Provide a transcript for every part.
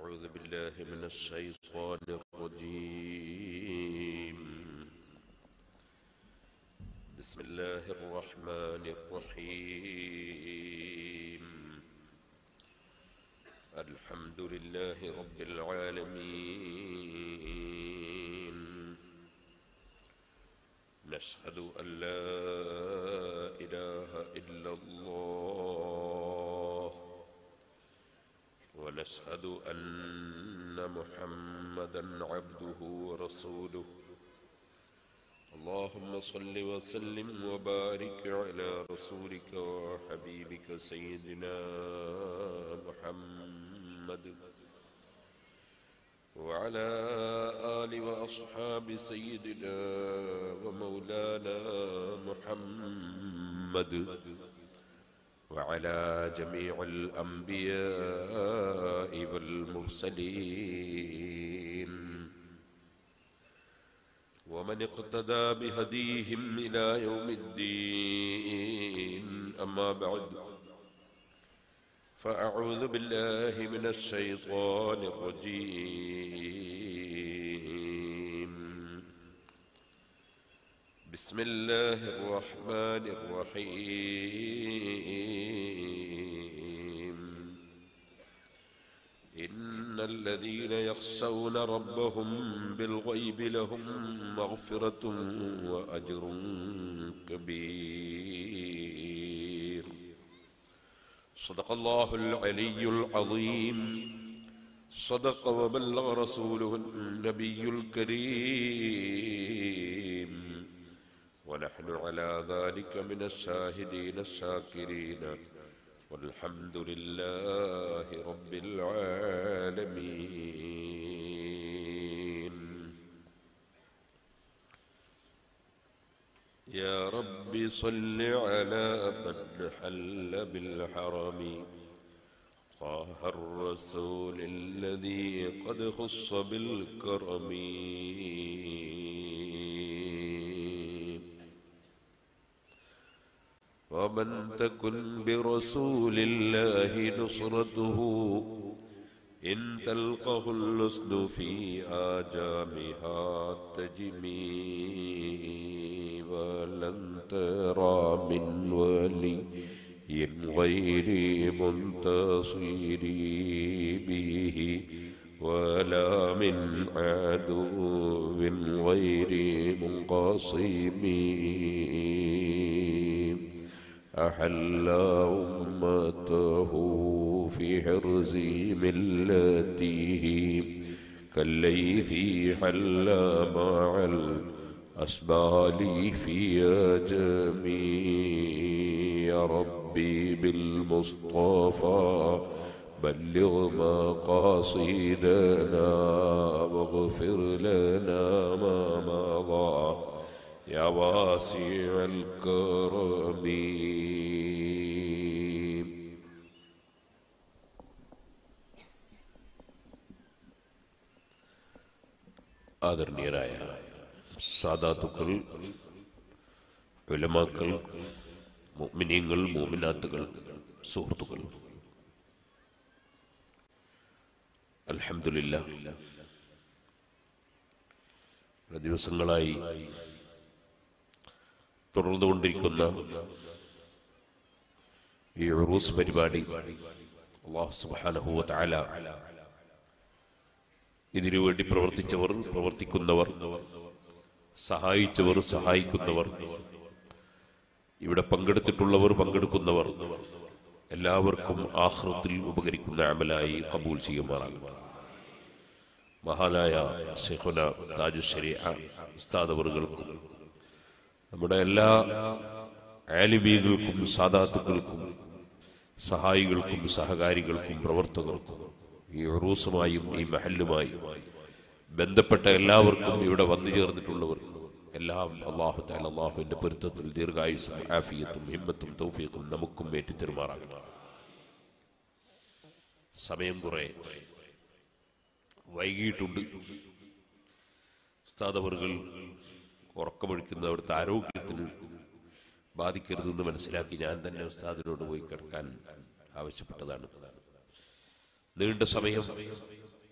أعوذ بالله من الشيطان الرجيم بسم الله الرحمن الرحيم الحمد لله رب العالمين نشهد أن لا إله إلا الله ونشهد أن محمدا عبده ورسوله اللهم صل وسلم وبارك على رسولك وحبيبك سيدنا محمد وعلى آل وأصحاب سيدنا ومولانا محمد وعلى جميع الأنبياء والمرسلين ومن اقتدى بهديهم إلى يوم الدين أما بعد فأعوذ بالله من الشيطان الرجيم بسم الله الرحمن الرحيم إن الذين يخشون ربهم بالغيب لهم مغفرة وأجر كبير صدق الله العلي العظيم صدق وبلغ رسوله النبي الكريم ونحن على ذلك من الشاهدين الشاكرين والحمد لله رب العالمين يا رب صل على من حل بالحرم طه الرسول الذي قد خص بالكرم ومن تكن برسول الله نصرته إن تلقه اللسن في آجامها تجمي ولن ترى من ولي غير منتصر به ولا من عدو غير منقصم أحل أمته في حرز ملته كالليث حل مع الأسبال في جميع يا ربي بالمصطفى بلغ مقاصدنا واغفر لنا ما مضى يا واسع الكرم ആദരണീയരായ സാദാത്തുക്കൾ ഉലമാക്കൾ മുഅ്മിനീങ്ങൾ മൂമിനാത്തുകൾ സുഹൃത്തുക്കൾ അൽഹംദുലില്ലാ ദിവസങ്ങളായി തുടർന്നുകൊണ്ടിരിക്കുന്ന ഈ ഉറൂസ് പരിപാടി അള്ളാഹു സുബ്ഹാനഹു വ തആല ഇതിനു വേണ്ടി പ്രവർത്തിച്ചവർ പ്രവർത്തിക്കുന്നവർ സഹായിച്ചവർ സഹായിക്കുന്നവർ ഇവിടെ പങ്കെടുത്തിട്ടുള്ളവർ പങ്കെടുക്കുന്നവർ എല്ലാവർക്കും ആഹൃത്തിൽ ഉപകരിക്കുന്ന അമലായി കബൂൽ ചെയ്യുമാറാകും മഹാനായ ഷെഖുന താജുശ്ശേരി ഉസ്താദവറുകൾക്കും നമ്മുടെ എല്ലാ ആലിമീകൾക്കും സാദാത്തുക്കൾക്കും സഹായികൾക്കും സഹകാരികൾക്കും പ്രവർത്തകർക്കും ഈ ഉറൂസുമായും ഈ മഹല്ലുമായും ബന്ധപ്പെട്ട എല്ലാവർക്കും ഇവിടെ വന്നു ചേർന്നിട്ടുള്ളവർക്കും എല്ലാം അള്ളാഹു താല അള്ളാഹുവിന്റെ പൊരുത്തത്തിൽ ദീർഘായുസും ആഫിയത്തും ഹിമ്മത്തും തൗഫീഖും നമുക്കും ഏറ്റിത്തരുമാറാകണം സമയം കുറെ വൈകിട്ടുണ്ട് ഉസ്താദവറുകൾ ഉറക്കമൊഴിക്കുന്ന അവിടുത്തെ ആരോഗ്യത്തിന് ബാധിക്കരുതെന്ന് മനസ്സിലാക്കി ഞാൻ തന്നെ ഉസ്താദിനോട് പോയി കിടക്കാൻ ആവശ്യപ്പെട്ടതാണ് നീണ്ട സമയം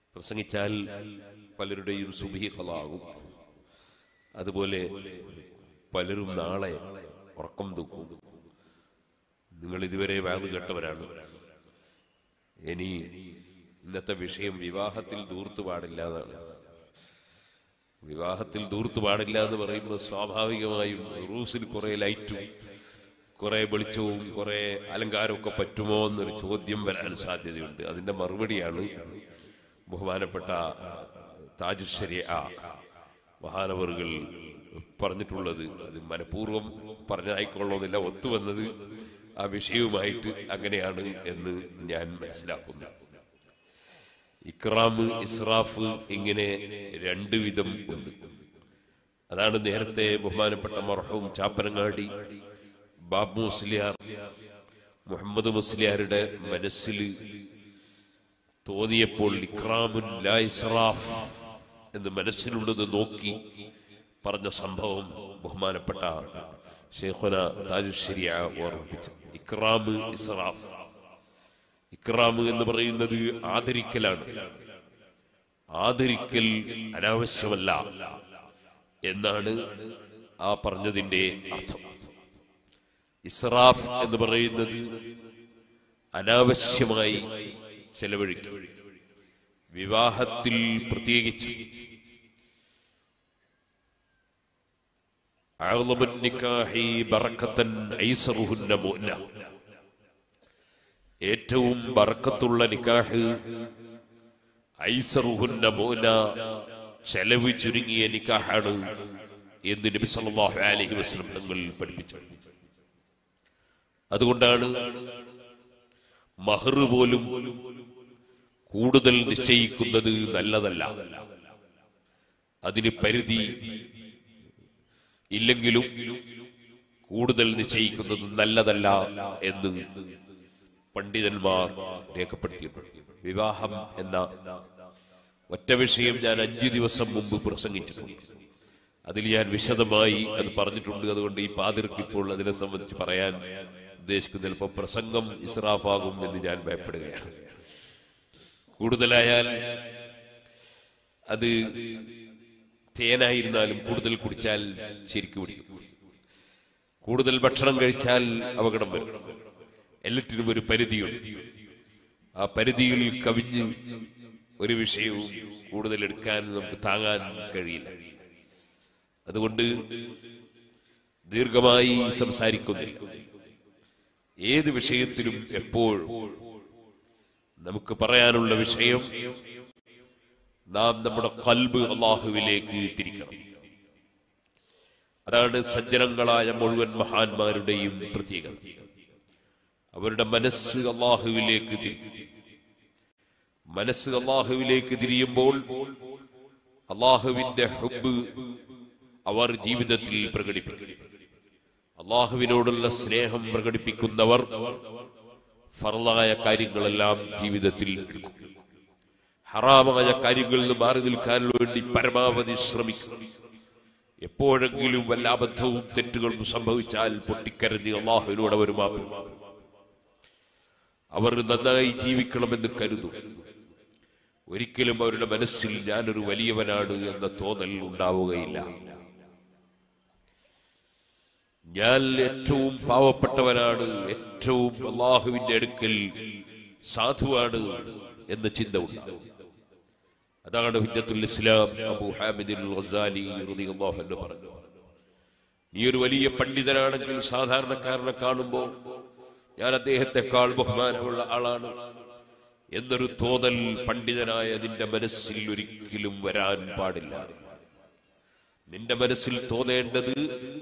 പ്രസംഗിച്ചാൽ പലരുടെയും സുബീഹലാകും അതുപോലെ പലരും നാളെ ഉറക്കം തൂക്കും നിങ്ങൾ ഇതുവരെ വാത് കേട്ടവരാണ് ഇനി ഇന്നത്തെ വിഷയം വിവാഹത്തിൽ ദൂർത്തു പാടില്ല എന്നാണ് വിവാഹത്തിൽ ദൂർത്തു പാടില്ല എന്ന് പറയുമ്പോൾ സ്വാഭാവികമായും റൂസിൽ കുറെ ലൈറ്റും കുറെ വെളിച്ചവും കുറെ അലങ്കാരമൊക്കെ പറ്റുമോ എന്നൊരു ചോദ്യം വരാൻ സാധ്യതയുണ്ട് അതിന്റെ മറുപടിയാണ് ബഹുമാനപ്പെട്ട താജുശ്ശേരി ആ മഹാനവറുകൾ പറഞ്ഞിട്ടുള്ളത് അത് മനഃപൂർവ്വം പറഞ്ഞായിക്കൊള്ളണമെന്നില്ല ഒത്തുവന്നത് ആ വിഷയവുമായിട്ട് അങ്ങനെയാണ് എന്ന് ഞാൻ മനസ്സിലാക്കുന്നു ഇക്റാം ഇസ്രാഫ് ഇങ്ങനെ രണ്ട് വിധം ഉണ്ട് അതാണ് നേരത്തെ ബഹുമാനപ്പെട്ട മർഹവും ചാപ്പനങ്ങാടി ബാബു മുസ്ലിയാർ മുഹമ്മദ് മുസ്ലിയാരുടെ മനസ്സിൽ തോന്നിയപ്പോൾ ഇക്രാമുൻ ലാ ഇസ്രാഫ് എന്ന് മനസ്സിലുള്ളത് നോക്കി പറഞ്ഞ സംഭവം ബഹുമാനപ്പെട്ട ഷെയ്ഖുന താജുശ്ശേരിയ ഓർമ്മിപ്പിച്ചു ഇക്രാമ് ഇസ്രാഫ് ഇക്രാമ് എന്ന് പറയുന്നത് ആദരിക്കലാണ് ആദരിക്കൽ അനാവശ്യമല്ല എന്നാണ് ആ പറഞ്ഞതിന്റെ അർത്ഥം ഇസ്രാഫ് എന്ന് പറയുന്നത് അനാവശ്യമായി ചെലവഴിക്കും വിവാഹത്തിൽ പ്രത്യേകിച്ച് أعظم النكاح بركة أيسرهن مؤنة ഏറ്റവും ബർക്കത്തുള്ള നിക്കാഹ് ഐസറുഹുന്ന മോന ചെലവ് ചുരുങ്ങിയ നിക്കാഹാണ് എന്ന് നബി സല്ലല്ലാഹു അലൈഹി വസല്ലം തങ്ങൾ പഠിപ്പിച്ചു അതുകൊണ്ടാണ് മഹർ പോലും കൂടുതൽ നിശ്ചയിക്കുന്നത് നല്ലതല്ല അതിന് പരിധി ഇല്ലെങ്കിലും കൂടുതൽ നിശ്ചയിക്കുന്നത് നല്ലതല്ല എന്ന് പണ്ഡിതന്മാർ രേഖപ്പെടുത്തിയിട്ടുണ്ട് വിവാഹം എന്ന ഒറ്റ വിഷയം ഞാൻ അഞ്ചു ദിവസം മുമ്പ് പ്രസംഗിച്ചിട്ടുണ്ട് അതിൽ ഞാൻ വിശദമായി അത് പറഞ്ഞിട്ടുണ്ട് അതുകൊണ്ട് ഈ പാതിർക്ക് ഇപ്പോൾ അതിനെ സംബന്ധിച്ച് പറയാൻ ഉദ്ദേശിക്കുന്ന ചിലപ്പോൾ പ്രസംഗം ഇസ്രാഫാകും എന്ന് ഞാൻ ഭയപ്പെടുകയാണ് കൂടുതലായാൽ അത് തേനായിരുന്നാലും കൂടുതൽ കുടിച്ചാൽ ശരിക്കും പിടിക്കും കൂടുതൽ ഭക്ഷണം കഴിച്ചാൽ അപകടം വരും എല്ലാറ്റിനും ഒരു പരിധിയുണ്ട് ആ പരിധിയിൽ കവിഞ്ഞ് ഒരു വിഷയവും കൂടുതൽ എടുക്കാൻ നമുക്ക് താങ്ങാൻ കഴിയില്ല അതുകൊണ്ട് ദീർഘമായി സംസാരിക്കുന്നില്ല ഏത് വിഷയത്തിലും എപ്പോഴും നമുക്ക് പറയാനുള്ള വിഷയം നാം നമ്മുടെ കൽബ് അള്ളാഹുവിലേക്ക് തിരിക്കണം അതാണ് സജ്ജനങ്ങളായ മുഴുവൻ മഹാന്മാരുടെയും പ്രത്യേകത അവരുടെ മനസ്സ് അള്ളാഹുവിലേക്ക് തിരിയും മനസ്സ് അള്ളാഹുവിലേക്ക് തിരിയുമ്പോൾ അള്ളാഹുവിന്റെ ഹുബ് അവർ ജീവിതത്തിൽ പ്രകടിപ്പിക്കും അള്ളാഹുവിനോടുള്ള സ്നേഹം പ്രകടിപ്പിക്കുന്നവർ ഫറലായ കാര്യങ്ങളെല്ലാം ജീവിതത്തിൽ എടുക്കും ഹറാമായ കാര്യങ്ങളിൽ നിന്ന് മാറി നിൽക്കാൻ വേണ്ടി പരമാവധി ശ്രമിക്കും എപ്പോഴെങ്കിലും വല്ല അബദ്ധവും തെറ്റുകളും സംഭവിച്ചാൽ പൊട്ടിക്കരഞ്ഞ് അള്ളാഹുവിനോട് അവർ മാപ്പ് അവർ നന്നായി ജീവിക്കണമെന്ന് കരുതും ഒരിക്കലും അവരുടെ മനസ്സിൽ ഞാനൊരു വലിയവനാണ് എന്ന തോന്നൽ ഉണ്ടാവുകയില്ല ഞാൻ ഏറ്റവും പാവപ്പെട്ടവനാണ് ഏറ്റവും അള്ളാഹുവിന്റെ അടുക്കൽ സാധുവാണ് എന്ന ചിന്ത ഉണ്ടാവും അതാണ് ഹിദ്ദത്തുൽ ഇസ്ലാം അബൂ ഹാമിദുൽ ഗസാലി റളിയല്ലാഹു അൻഹു പറഞ്ഞു നീ ഒരു വലിയ പണ്ഡിതനാണെങ്കിൽ സാധാരണക്കാരനെ കാണുമ്പോൾ ഞാൻ അദ്ദേഹത്തെക്കാൾ ബഹുമാനമുള്ള ആളാണ് എന്നൊരു തോന്നൽ പണ്ഡിതനായ നിന്റെ മനസ്സിൽ ഒരിക്കലും വരാൻ പാടില്ല നിന്റെ മനസ്സിൽ തോന്നേണ്ടത്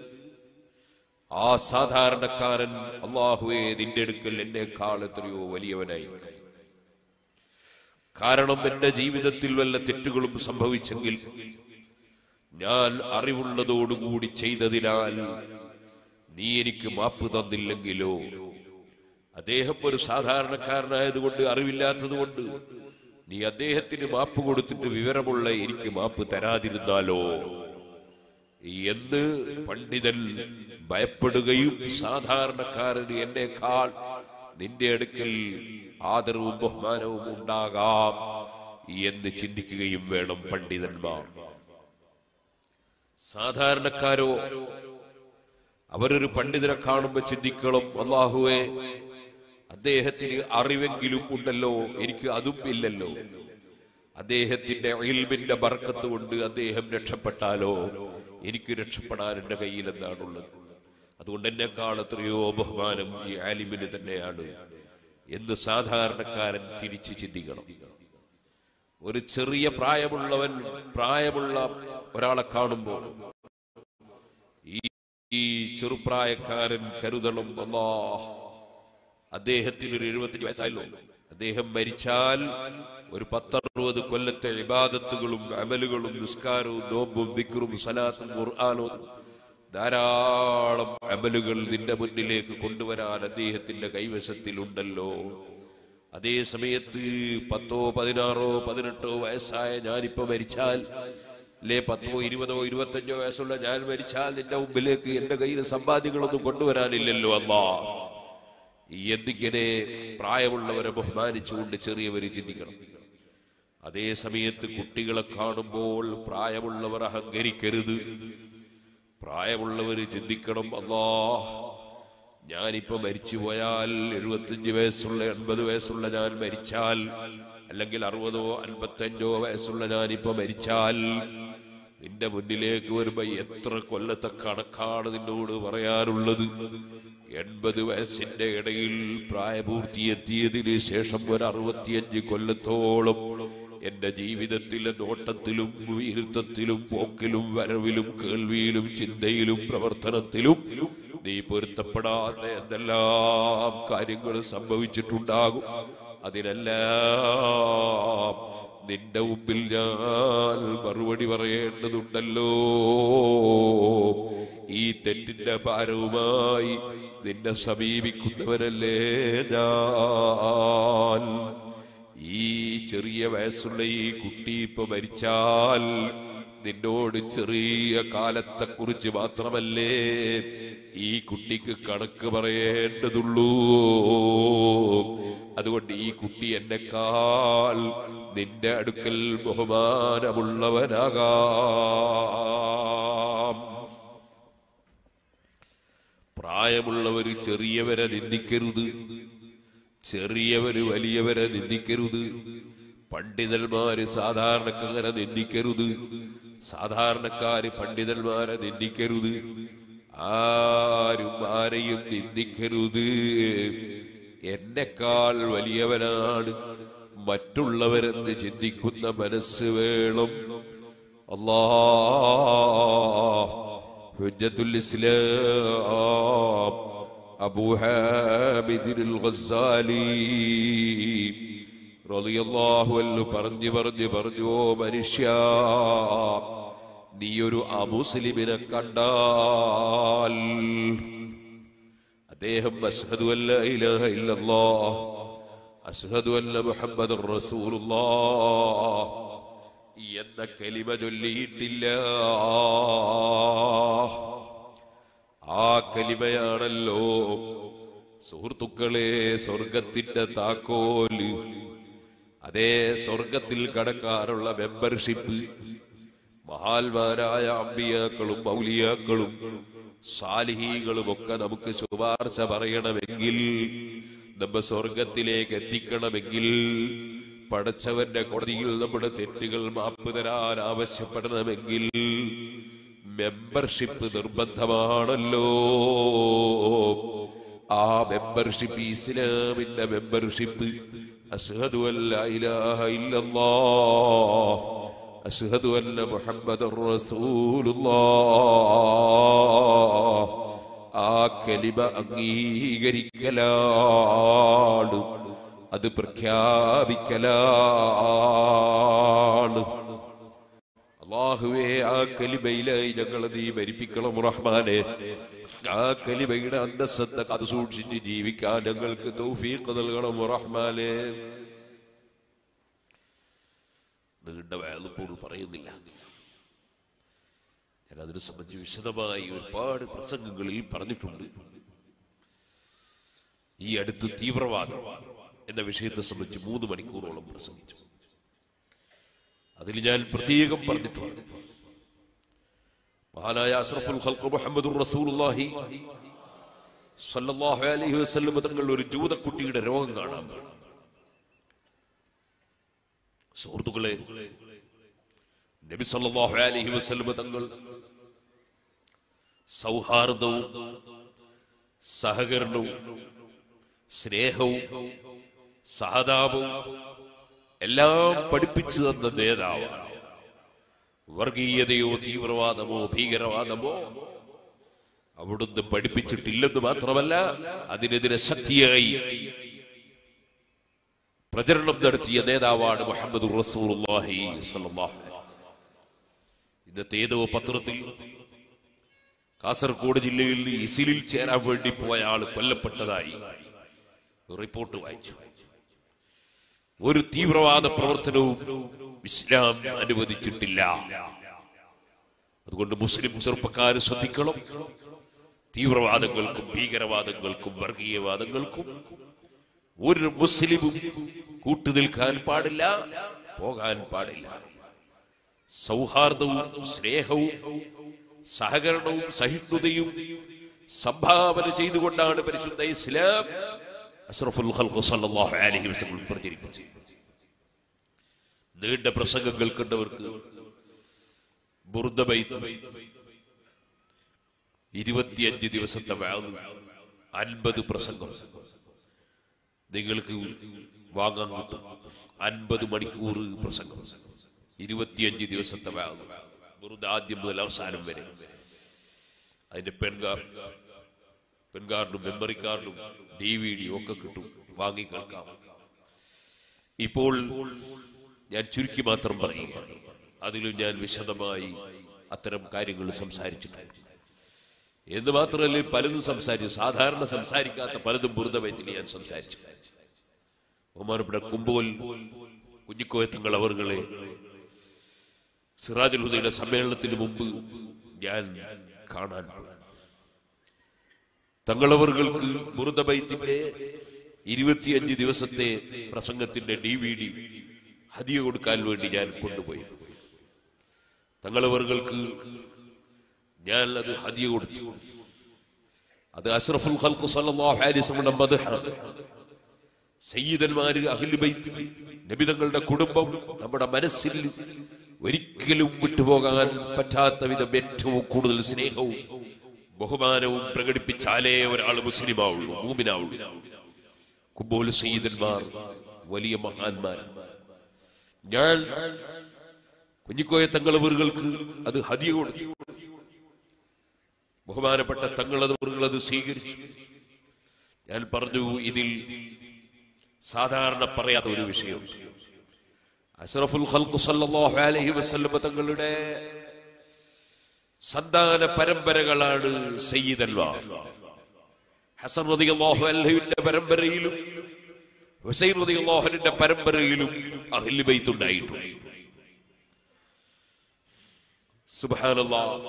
ആ സാധാരണക്കാരൻ അള്ളാഹുവെ നിന്റെ അടുക്കൽ എന്നെക്കാൾ എത്രയോ വലിയവനായിരിക്കും കാരണം എന്റെ ജീവിതത്തിൽ വല്ല തെറ്റുകളും സംഭവിച്ചെങ്കിൽ ഞാൻ അറിവുള്ളതോടുകൂടി ചെയ്തതിനാൽ നീ എനിക്ക് മാപ്പ് തന്നില്ലെങ്കിലോ അദ്ദേഹം ഒരു സാധാരണക്കാരനായതുകൊണ്ട് അറിവില്ലാത്തത് കൊണ്ട് നീ അദ്ദേഹത്തിന് മാപ്പ് കൊടുത്തിട്ട് വിവരമുള്ള എനിക്ക് മാപ്പ് തരാതിരുന്നാലോ എന്ന് പണ്ഡിതൻ ഭയപ്പെടുകയും സാധാരണക്കാരന് എന്നേക്കാൾ നിന്റെ അടുക്കൽ ആദരവും ബഹുമാനവും ഉണ്ടാകാം എന്ന് ചിന്തിക്കുകയും വേണം പണ്ഡിതന്മാർ സാധാരണക്കാരോ അവരൊരു പണ്ഡിതനെ കാണുമ്പോ ചിന്തിക്കണം അള്ളാഹുവെ അദ്ദേഹത്തിന് അറിവെങ്കിലും ഉണ്ടല്ലോ എനിക്ക് അതും ഇല്ലല്ലോ അദ്ദേഹത്തിന്റെ ഇൽമിന്റെ ബർക്കത്ത് കൊണ്ട് അദ്ദേഹം രക്ഷപ്പെട്ടാലോ എനിക്ക് രക്ഷപ്പെടാൻ എന്റെ കയ്യിൽ എന്താണുള്ളത് അതുകൊണ്ട് എന്നെക്കാൾ എത്രയോ ബഹുമാനം ഈ ആലിമിന് തന്നെയാണ് എന്ന് സാധാരണക്കാരൻ തിരിച്ചു ചിന്തിക്കണം ഒരു ചെറിയ പ്രായമുള്ളവൻ പ്രായമുള്ള ഒരാളെ കാണുമ്പോൾ ഈ ഈ ചെറുപ്രായക്കാരൻ കരുതണം അല്ലാ അദ്ദേഹത്തിന് ഒരു എഴുപത്തഞ്ച് വയസ്സായല്ലോ അദ്ദേഹം മരിച്ചാൽ ഒരു പത്തറുപത് കൊല്ലത്തെ ഇബാദത്തുകളും അമലുകളും നിസ്കാരവും നോമ്പും വിക്രും സലാത്തും ഖുർആാനും ധാരാളം അമലുകൾ നിന്റെ മുന്നിലേക്ക് കൊണ്ടുവരാൻ അദ്ദേഹത്തിന്റെ കൈവശത്തിലുണ്ടല്ലോ അതേ സമയത്ത് പത്തോ പതിനാറോ പതിനെട്ടോ വയസ്സായ ഞാനിപ്പോ മരിച്ചാൽ അല്ലെ പത്തോ ഇരുപതോ ഇരുപത്തഞ്ചോ വയസ്സുള്ള ഞാൻ മരിച്ചാൽ നിന്റെ മുമ്പിലേക്ക് എന്റെ കയ്യിൽ സമ്പാദ്യങ്ങളൊന്നും കൊണ്ടുവരാനില്ലല്ലോ അല്ലാ എന്തിങ്ങനെ പ്രായമുള്ളവരെ ബഹുമാനിച്ചുകൊണ്ട് ചെറിയവര് ചിന്തിക്കണം അതേ സമയത്ത് കുട്ടികളെ കാണുമ്പോൾ പ്രായമുള്ളവർ അഹങ്കരിക്കരുത് പ്രായമുള്ളവര് ചിന്തിക്കണം അല്ലാ ഞാനിപ്പോ മരിച്ചു പോയാൽ എഴുപത്തിയഞ്ച് വയസ്സുള്ള എൺപത് വയസ്സുള്ള ഞാൻ മരിച്ചാൽ അല്ലെങ്കിൽ അറുപതോ അൻപത്തഞ്ചോ വയസ്സുള്ള ഞാനിപ്പോ മരിച്ചാൽ നിന്റെ മുന്നിലേക്ക് വരുമ്പോ എത്ര കൊല്ലത്തെ കണക്കാണ് നിന്നോട് പറയാനുള്ളത് എൺപത് വയസ്സിന്റെ ഇടയിൽ പ്രായപൂർത്തിയെത്തിയതിന് ശേഷം ഒരു അറുപത്തിയഞ്ച് കൊല്ലത്തോളം എന്റെ ജീവിതത്തിലെ നോട്ടത്തിലും ഇരുത്തത്തിലും പോക്കിലും വരവിലും കേൾവിയിലും ചിന്തയിലും പ്രവർത്തനത്തിലും നീ പൊരുത്തപ്പെടാത്ത എന്തെല്ലാം കാര്യങ്ങൾ സംഭവിച്ചിട്ടുണ്ടാകും അതിനെല്ലാം നിന്റെ മുമ്പിൽ ഞാൻ മറുപടി പറയേണ്ടതുണ്ടല്ലോ ഈ തെറ്റിന്റെ ഭാരവുമായി നിന്നെ സമീപിക്കുന്നവരല്ലേ ഞാൻ ഈ ചെറിയ വയസ്സുള്ള ഈ കുട്ടി ഇപ്പൊ മരിച്ചാൽ നിന്നോട് ചെറിയ കാലത്തെ കുറിച്ച് മാത്രമല്ലേ ഈ കുട്ടിക്ക് കണക്ക് പറയേണ്ടതുള്ളൂ അതുകൊണ്ട് ഈ കുട്ടി എന്നെക്കാൾ നിന്റെ അടുക്കൽ ബഹുമാനമുള്ളവനാകാം പ്രായമുള്ളവര് ചെറിയവരെ നിന്ദിക്കരുത് ചെറിയവര് വലിയവരെ നിന്ദിക്കരുത് പണ്ഡിതന്മാര് സാധാരണക്കാരെ നിന്ദിക്കരുത് സാധാരണക്കാര് പണ്ഡിതന്മാരെ നിന്ദിക്കരുത് ആരും ആരെയും നിന്ദിക്കരുത് എന്നെക്കാൾ വലിയവനാണ് മറ്റുള്ളവരെന്ന് ചിന്തിക്കുന്ന മനസ്സ് വേണം അല്ലാ ഹുജ്ജത്തുൽ ഇസ്ലാം അബൂ ഹാമിദിൽ ഗസ്സാലി റളിയല്ലാഹു അൻഹു പറഞ്ഞു പറഞ്ഞു പറഞ്ഞു ഓ മനുഷ്യ നീ ഒരു അമുസ്ലിമിനെ കണ്ടാൽ അദ്ദേഹം അഷ്ഹദു അല്ല ഇലാഹ ഇല്ലല്ലാഹ് അഷ്ഹദു അന്ന മുഹമ്മദുർ റസൂലുള്ളാഹ് എന്ന കലിമ ചൊല്ലിയിട്ടില്ല ആ കലിമയാണല്ലോ സുഹൃത്തുക്കളെ സ്വർഗത്തിന്റെ താക്കോല് അതേ സ്വർഗത്തിൽ കടക്കാനുള്ള മെമ്പർഷിപ്പ് മഹാന്മാരായ അമ്പിയാക്കളും മൗലിയാക്കളും സാലിഹീകളും ഒക്കെ നമുക്ക് ശുപാർശ പറയണമെങ്കിൽ നമ്മ സ്വർഗത്തിലേക്ക് എത്തിക്കണമെങ്കിൽ പടച്ചവന്റെ കോടതിയിൽ നമ്മുടെ തെറ്റുകൾ മാപ്പ് തരാൻ ആവശ്യപ്പെടണമെങ്കിൽ മെമ്പർഷിപ്പ് നിർബന്ധമാണല്ലോ ആ മെമ്പർഷിപ്പ് ഇസ്ലാമിന്റെ മെമ്പർഷിപ്പ് അഷ്ഹദു അല്ല ഇലാഹ ഇല്ലല്ലാഹ് അഷ്ഹദു അന്ന മുഹമ്മദുർ റസൂലുള്ളാഹ് ആ കലിമ അംഗീകരിക്കലാണ് അത് പ്രഖ്യാപിക്കലാണ് അള്ളാഹുവേ ആ കലിമയിലായി ഞങ്ങളെ നീ മരിപ്പിക്കണം റഹ്മാനെ ആ കലിമയുടെ അന്തസ്സത്തെ അത് സൂക്ഷിച്ച് ജീവിക്കാൻ ഞങ്ങൾക്ക് തൗഫീഖ് നൽകണം റഹ്മാനെ നീണ്ട വേലപ്പോൾ പറയുന്നില്ല ഞാൻ അതിനെ സംബന്ധിച്ച് വിശദമായി ഒരുപാട് പ്രസംഗങ്ങളിൽ പറഞ്ഞിട്ടുണ്ട് ഈ അടുത്ത് തീവ്രവാദം എന്ന വിഷയത്തെ സംബന്ധിച്ച് മൂന്ന് മണിക്കൂറോളം പ്രസംഗിച്ചു അതിൽ ഞാൻ പ്രത്യേകം പറഞ്ഞിട്ടുണ്ട് മഹാനായ അഷ്റഫുൽ ഖൽഖ് മുഹമ്മദുർ റസൂലുള്ളാഹി സല്ലല്ലാഹു അലൈഹി വസല്ലം തങ്ങൾ ഒരു ജൂതക്കുട്ടിയുടെ രോഗം കാണാൻ പോയി. സുഹൃത്തുക്കളെ നബി സല്ലല്ലാഹു അലൈഹി വസല്ലം തങ്ങൾ സൗഹാർദ്ദവും സഹകരണവും സ്നേഹവും സഹതാപവും എല്ലാം പഠിപ്പിച്ചു തന്ന നേതാവാണ് വർഗീയതയോ തീവ്രവാദമോ ഭീകരവാദമോ അവിടുന്ന് പഠിപ്പിച്ചിട്ടില്ലെന്ന് മാത്രമല്ല അതിനെതിരെ ശക്തിയായി പ്രചരണം നടത്തിയ നേതാവാണ് മുഹമ്മദ് റസൂലുള്ളാഹി സ്വല്ലല്ലാഹു അലൈഹി വസല്ലം. ഇന്നത്തെ ഏതോ പത്രത്തിൽ കാസർഗോഡ് ജില്ലയിൽ ഇസിലിൽ ചേരാൻ വേണ്ടി പോയ ആൾ കൊല്ലപ്പെട്ടതായി റിപ്പോർട്ട് വായിച്ചു ഒരു തീവ്രവാദ പ്രവർത്തനവും ഇസ്ലാം അനുവദിച്ചിട്ടില്ല അതുകൊണ്ട് മുസ്ലിം ചെറുപ്പക്കാർ ശ്രദ്ധിക്കണം തീവ്രവാദങ്ങൾക്കും ഭീകരവാദങ്ങൾക്കും വർഗീയവാദങ്ങൾക്കും ഒരു മുസ്ലിമും കൂട്ടുനിൽക്കാൻ പാടില്ല പോകാൻ പാടില്ല സൗഹാർദ്ദവും സ്നേഹവും സഹകരണവും സഹിഷ്ണുതയും സംഭാവന ചെയ്തുകൊണ്ടാണ് പരിശുദ്ധ ഇസ്ലാം അഷ്റഫുൽ ഖൽഖ് സല്ലല്ലാഹു അലൈഹി വസല്ലം പ്രചരിപ്പിച്ചത് നീണ്ട പ്രസംഗങ്ങൾ കണ്ടവർക്ക് ബുർദബൈത്ത് ഇരുപത്തിയഞ്ച് ദിവസത്തെ വാത് അൻപത് പ്രസംഗം നിങ്ങൾക്ക് വാങ്ങാൻ കിട്ടും അൻപത് മണിക്കൂർ പ്രസംഗം ഇരുപത്തിയഞ്ച് ദിവസത്തെ വാത് വെറുതെ ആദ്യം മുതൽ അവസാനം വരെ അതിന്റെ പെൺകാർ പെൺകാർഡും മെമ്മറി കാർഡും ഡി വി ഡി ഒക്കെ കിട്ടും വാങ്ങി കേൾക്കാം ഇപ്പോൾ ഞാൻ ചുരുക്കി മാത്രം പറയുകയാണ് അതിലും ഞാൻ വിശദമായി അത്തരം കാര്യങ്ങൾ സംസാരിച്ചിട്ടുണ്ട് എന്ന് മാത്രമല്ല പലതും സംസാരിച്ചു സാധാരണ സംസാരിക്കാത്ത പലതും ബുറുദവയത്തിൽ ഞാൻ സംസാരിച്ചു ബഹുമാനപ്പെട്ട കുമ്പോൽ കുഞ്ഞിക്കോയത്തങ്ങൾ അവറുകളെ സിറാജുൽ ഹുദയുടെ സമ്മേളനത്തിന് മുമ്പ് ഞാൻ കാണാൻ പോയി തങ്ങളവറുകൾക്ക് ബുറുദബൈത്തിന്റെ ഇരുപത്തിയഞ്ച് ദിവസത്തെ പ്രസംഗത്തിന്റെ ഡി വി ഡി ഹദിയ കൊടുക്കാൻ വേണ്ടി ഞാൻ കൊണ്ടുപോയി തങ്ങളവറുകൾക്ക് ഞാൻ അത് ഹദിയ കൊടുത്തു അത് അഷ്റഫുൽ ഖൽഖ് സല്ലല്ലാഹു അലൈഹി വസല്ലം മദ്ഹാണ് സയ്യിദന്മാര് അഹ്ലു ബൈത്ത് നബിതങ്ങളുടെ കുടുംബം നമ്മുടെ മനസ്സിൽ ഒരിക്കലും വിട്ടുപോകാൻ പറ്റാത്ത വിധം ഏറ്റവും കൂടുതൽ സ്നേഹവും ബഹുമാനവും പ്രകടിപ്പിച്ചാലേ ഒരാൾ മുസ്ലിമാവുള്ളൂ മൂമിനാവുള്ളൂ കുമ്പോൽ സയ്യിദന്മാർ വലിയ മഹാന്മാർ ഞാൻ കുഞ്ഞിക്കോയ തങ്ങളവറുകൾക്ക് അത് ഹദിയ കൊടുത്തു ബഹുമാനപ്പെട്ട തങ്ങളവറുകൾ അത് സ്വീകരിച്ചു ഞാൻ പറഞ്ഞു ഇതിൽ സാധാരണ പറയാത്ത ഒരു വിഷയം അഷ്റഫുൽ ഖൽഖ് സല്ലല്ലാഹു അലൈഹി വസല്ലം തങ്ങളുടെ സന്താന പരമ്പരകളാണ് സയ്യിദന്മാർ ഹസൻ റളിയല്ലാഹു അൻഹുവിന്റെ പരമ്പരയിലും ഹുസൈൻ റളിയല്ലാഹു അൻഹുവിന്റെ പരമ്പരയിലും അഹ്ലു ബൈത്ത് ഉണ്ടായിട്ടുണ്ട് സുബ്ഹാനല്ലാഹ്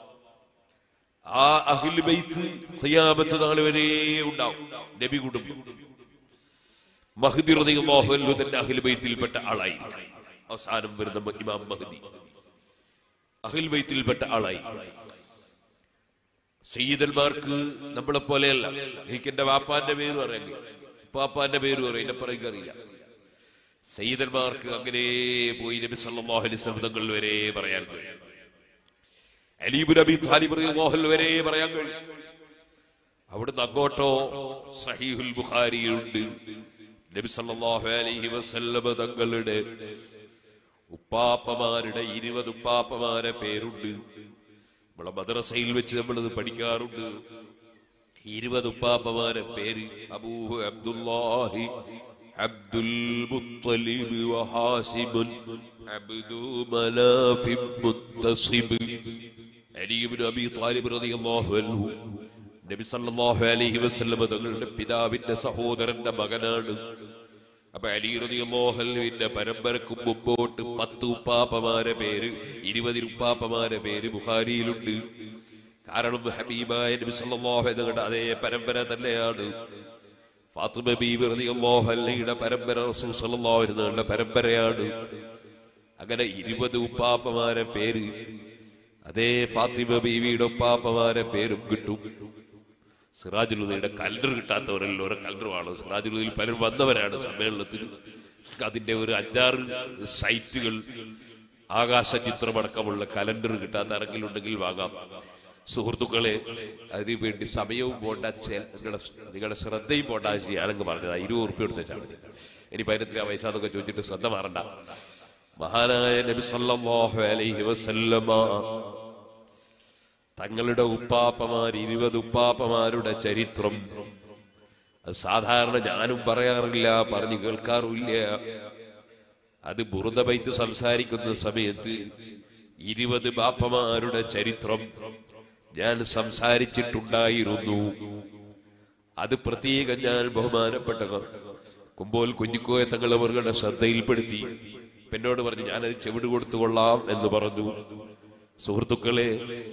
ആ അഹ്ലു ബൈത്ത് ഖിയാമത്ത് നാൾ വരെ ഉണ്ടാവും നബി കുടുംബം മഹദി റളിയല്ലാഹു അൻഹു തന്നെ അഹ്ലു ബൈത്തിൽപ്പെട്ട ആളായിരിക്കും അവസാനം വരുന്ന ഇമാം മഹദി അഹിൽ ബൈത്തിൽപ്പെട്ട ആളായി സയ്യിദന്മാർക്ക് നമ്മളെ പോലെയല്ല എനിക്ക് എന്റെ വാപ്പാന്റെ പേര് പറയാൻ ഉപ്പാപ്പാന്റെ പേര് പറയും എന്നെ പറയുക അറിയില്ല സയ്യിദന്മാർക്ക് അങ്ങനെ പോയി നബി സല്ലല്ലാഹു അലൈഹി വസല്ലം തങ്ങൾ വരെ പറയാൻ കഴിയും അലീബ് നബി താലിബ് റളിയല്ലാഹു വരെ പറയാൻ കഴിയും അവിടുന്ന് അങ്ങോട്ടോ സഹീഹുൽ ബുഖാരിയുണ്ട് നബി സല്ലല്ലാഹു അലൈഹി വസല്ലം തങ്ങളുടെ ഉപ്പാപ്പമാരുടെ ഇരുപത് ഉപ്പാപ്പമാരെ പേരുണ്ട് നമ്മളെ മദ്രസയിൽ വെച്ച് നമ്മളത് പഠിക്കാറുണ്ട് ഇരുപത് ഉപ്പാപ്പമാരെ പേര് അബൂ അബ്ദുല്ലാഹി അബ്ദുൽ മുത്തലിബ് വഹാസിബുൻ അബ്ദു മനാഫി മുത്തസിബ് അലി ഇബ്നു അബീ താലിബ് റളിയല്ലാഹു അൻഹു നബി സല്ലല്ലാഹു അലൈഹി വസല്ലം തങ്ങളുടെ പിതാവിന്റെ സഹോദരന്റെ മകനാണ് അപ്പൊ അലി റളിയല്ലാഹുവിന്റെ പരമ്പരക്കും മുമ്പോട്ട് പത്ത് ഉപ്പാപ്പമാരെ പേര് ഇരുപത് ഉപ്പാപ്പമാരെ പേര് ബുഖാരിയിലുണ്ട് കാരണം ഹബീബായ നബി സല്ലല്ലാഹു അലൈഹി തങ്ങളുടെ അതേ പരമ്പര തന്നെയാണ് ഫാത്തിമ ബീവി റളിയല്ലാഹു അൻഹയുടെ പരമ്പര റസൂൽ സല്ലല്ലാഹു അലൈഹി തങ്ങളുടെ പരമ്പരയാണ് അങ്ങനെ ഇരുപത് ഉപ്പാപ്പമാരെ പേര് അതേ ഫാത്തിമ ബീവിയുടെ ഉപ്പാപ്പമാരെ പേരും കിട്ടും സിറാജുലുദയുടെ കലണ്ടർ കിട്ടാത്തവരല്ലോ ഓരോ കലണ്ടറുമാണ് സിറാജുലുദയിൽ പലരും വന്നവരാണ് സമ്മേളനത്തിൽ അതിന്റെ ഒരു അഞ്ചാറ് സൈറ്റുകൾ ആകാശ ചിത്രമടക്കമുള്ള കലണ്ടർ കിട്ടാത്ത ആരെങ്കിലും ഉണ്ടെങ്കിൽ വാങ്ങാം സുഹൃത്തുക്കളെ അതിനു വേണ്ടി സമയവും പോണ്ട ചെ- നിങ്ങളുടെ നിങ്ങളുടെ ശ്രദ്ധയും പോണ്ട ഞാനങ്ങ് പറഞ്ഞത് ഇരുപത് ഉറുപ്പ്യ എടുത്ത് വെച്ചാൽ മതി ഇനി പതിനെത്തില വയസ്സാന്നൊക്കെ ചോദിച്ചിട്ട് ശ്രദ്ധ മാറണ്ട മഹാനായ നബി സല്ലല്ലാഹു അലൈഹി വസല്ലമ തങ്ങളുടെ ഉപ്പാപ്പമാർ ഇരുപത് ഉപ്പാപ്പമാരുടെ ചരിത്രം അത് സാധാരണ ഞാനും പറയാറില്ല പറഞ്ഞു കേൾക്കാറില്ല അത് ബുറുദബൈത്ത് സംസാരിക്കുന്ന സമയത്ത് ഇരുപത് ബാപ്പമാരുടെ ചരിത്രം ഞാൻ സംസാരിച്ചിട്ടുണ്ടായിരുന്നു അത് പ്രത്യേകം ഞാൻ ബഹുമാനപ്പെട്ട കുമ്പോൾ കുഞ്ഞിക്കോയ തങ്ങളവരുടെ ശ്രദ്ധയിൽപ്പെടുത്തി ഇപ്പൊ എന്നോട് പറഞ്ഞു ഞാനത് ചെവിട് കൊടുത്തു കൊള്ളാം എന്ന് പറഞ്ഞു സുഹൃത്തുക്കളെ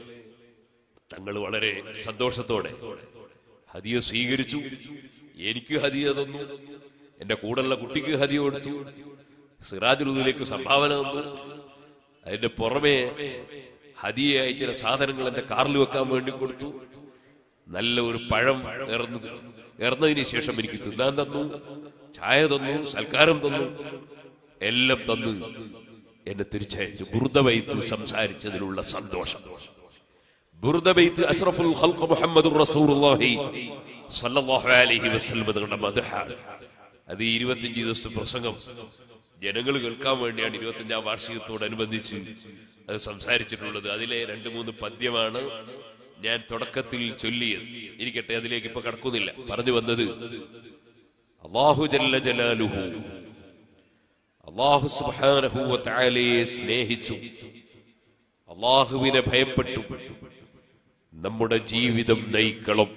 തങ്ങൾ വളരെ സന്തോഷത്തോടെ ഹദിയ സ്വീകരിച്ചു എനിക്ക് ഹദിയ തന്നു എന്റെ കൂടെയുള്ള കുട്ടിക്ക് ഹദിയ കൊടുത്തു സിറാജുലുദിലേക്ക് സംഭാവന തന്നു അതിന്റെ പുറമെ ഹദിയായി ചില സാധനങ്ങൾ എന്റെ കാറിൽ വെക്കാൻ വേണ്ടി കൊടുത്തു നല്ല ഒരു പഴം ഇറന്നു ഇറന്നതിന് ശേഷം എനിക്ക് തിന്നാൻ തന്നു ചായ തന്നു സൽക്കാരം തന്നു എല്ലാം തന്നു എന്നെ തിരിച്ചയച്ചു ബുർദവൈത്ത് സംസാരിച്ചതിലുള്ള സന്തോഷം ബുർദബൈത്ത് അഷ്റഫുൽ ഖൽഖ് മുഹമ്മദുർ റസൂലുള്ളാഹി സ്വല്ലല്ലാഹു അലൈഹി വസല്ലം തങ്ങളുടെ മദ്ഹാണ് അത് ഈ ഇരുപത്തിയഞ്ച് ദിവസത്തെ പ്രസംഗം ജനങ്ങൾ കേൾക്കാൻ വേണ്ടിയാണ് ഇരുപത്തിയഞ്ചാം വാർഷികത്തോടനുബന്ധിച്ച് അത് സംസാരിച്ചിട്ടുള്ളത് അതിലെ രണ്ട് മൂന്ന് പദ്യമാണ് ഞാൻ തുടക്കത്തിൽ ചൊല്ലിയത് ഇരിക്കട്ടെ അതിലേക്ക് ഇപ്പൊ കടക്കുന്നില്ല പറഞ്ഞു വന്നത് അള്ളാഹു ജല്ല ജലാലുഹു അള്ളാഹു സുബ്ഹാനഹു വ തആലയെ സ്നേഹിച്ചു അള്ളാഹുവിനെ ഭയപ്പെട്ടു നമ്മുടെ ജീവിതം നയിക്കണം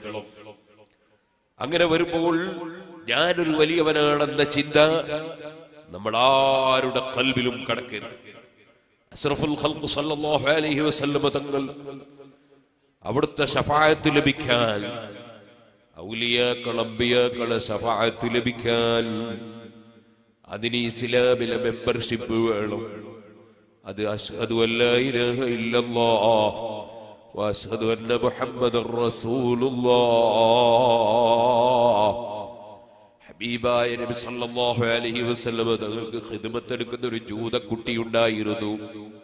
അങ്ങനെ വരുമ്പോൾ ഞാനൊരു വലിയവനാണെന്ന ചിന്ത നമ്മൾ ആരുടെ കൽവിലും കടക്കരുത് അഷ്റഫുൽ ഖൽഖ് സല്ലല്ലാഹു അലൈഹി വസല്ലമ തങ്ങൾ അവിടുത്തെ ശഫായത്ത് ലഭിക്കാൻ ഔലിയാക്കൾ അമ്പിയാക്കളെ ശഫായത്ത് ലഭിക്കാൻ അതിന് ഇസ്ലാമിലെ മെമ്പർഷിപ്പ് വേണം അത് അഷ്ഹദു അല്ലാ ഇലാഹ ഇല്ലല്ലാഹ് വഅഷ്ഹദു അന്ന മുഹമ്മദർ റസൂലുള്ളാഹ് ഹബീബായ നബി സല്ലല്ലാഹു അലൈഹി വസല്ലം തങ്ങൾക്ക് ഖിദ്മത്ത് എടുക്കുന്ന ഒരു ജൂത കുട്ടി ഉണ്ടായിരുന്നു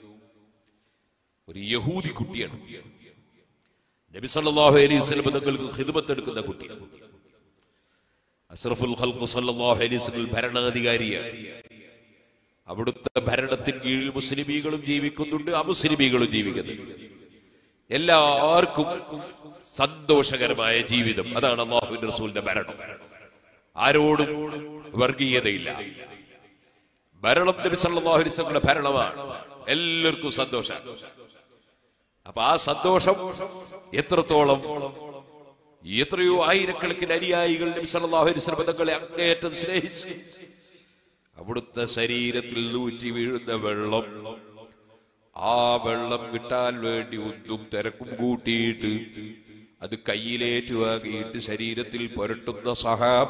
ഒരു യഹൂദി കുട്ടിയാണ് നബി സല്ലല്ലാഹു അലൈഹി വസല്ലം തങ്ങൾക്ക് ഖിദ്മത്ത് എടുക്കുന്ന കുട്ടിയാണ് അഷ്റഫുൽ ഖൽഖ് സല്ലല്ലാഹു അലൈഹി വസല്ലം ഭരണാധികാരിയാണ് അവിടുത്തെ ഭരണത്തിന് കീഴിൽ മുസ്ലിമീകളും ജീവിക്കുന്നുണ്ട് അമുസ്ലിമീകളും ജീവിക്കുന്നുണ്ട് എല്ലാവർക്കും സന്തോഷകരമായ ജീവിതം അതാണ് അള്ളാഹുവിന്റെ റസൂലിന്റെ ഭരണം ആരോടും വർഗീയതയില്ല ഭരണം നബി സല്ലല്ലാഹു അലൈഹി വസല്ലമയുടെ ഭരണമാണ് എല്ലാവർക്കും സന്തോഷം അപ്പൊ ആ സന്തോഷം എത്രത്തോളം എത്രയോ ആയിരക്കണക്കിന് അനുയായികൾ നബി സല്ലല്ലാഹു അലൈഹി വസല്ലം തങ്ങളെ അങ്ങേയറ്റം സ്നേഹിച്ചു അവിടുത്തെ ശരീരത്തിൽ നൂറ്റി വീഴുന്ന വെള്ളം ആ വെള്ളം കിട്ടാൻ വേണ്ടി ഒന്നും തിരക്കും കൂട്ടിയിട്ട് അത് കയ്യിലേറ്റുവാങ്ങിയിട്ട് ശരീരത്തിൽ പുരട്ടുന്ന സഹാബ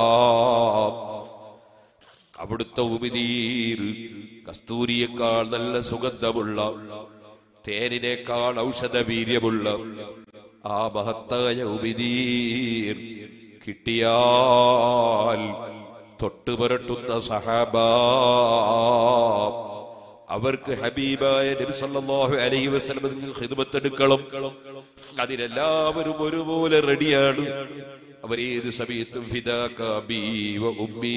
അവിടുത്തെ ഉമിനീർ കസ്തൂരിയേക്കാൾ നല്ല സുഗന്ധമുള്ള തേനിനേക്കാൾ ഔഷധ വീര്യമുള്ള ആ മഹത്തായ ഉമിനീർ കിട്ടിയാൽ തൊട്ട് പുരട്ടുന്ന സഹാബ അവർക്ക് ഹബീബായ നബി സല്ലല്ലാഹു അലൈഹി വസല്ലം ഖിദ്മത്ത് എടുക്കണം അതിനെല്ലാവരും ഒരുപോലെ റെഡിയാണ് അവർ ഏത് സമയത്തും ഫിദാക ബി വ ഉമ്മീ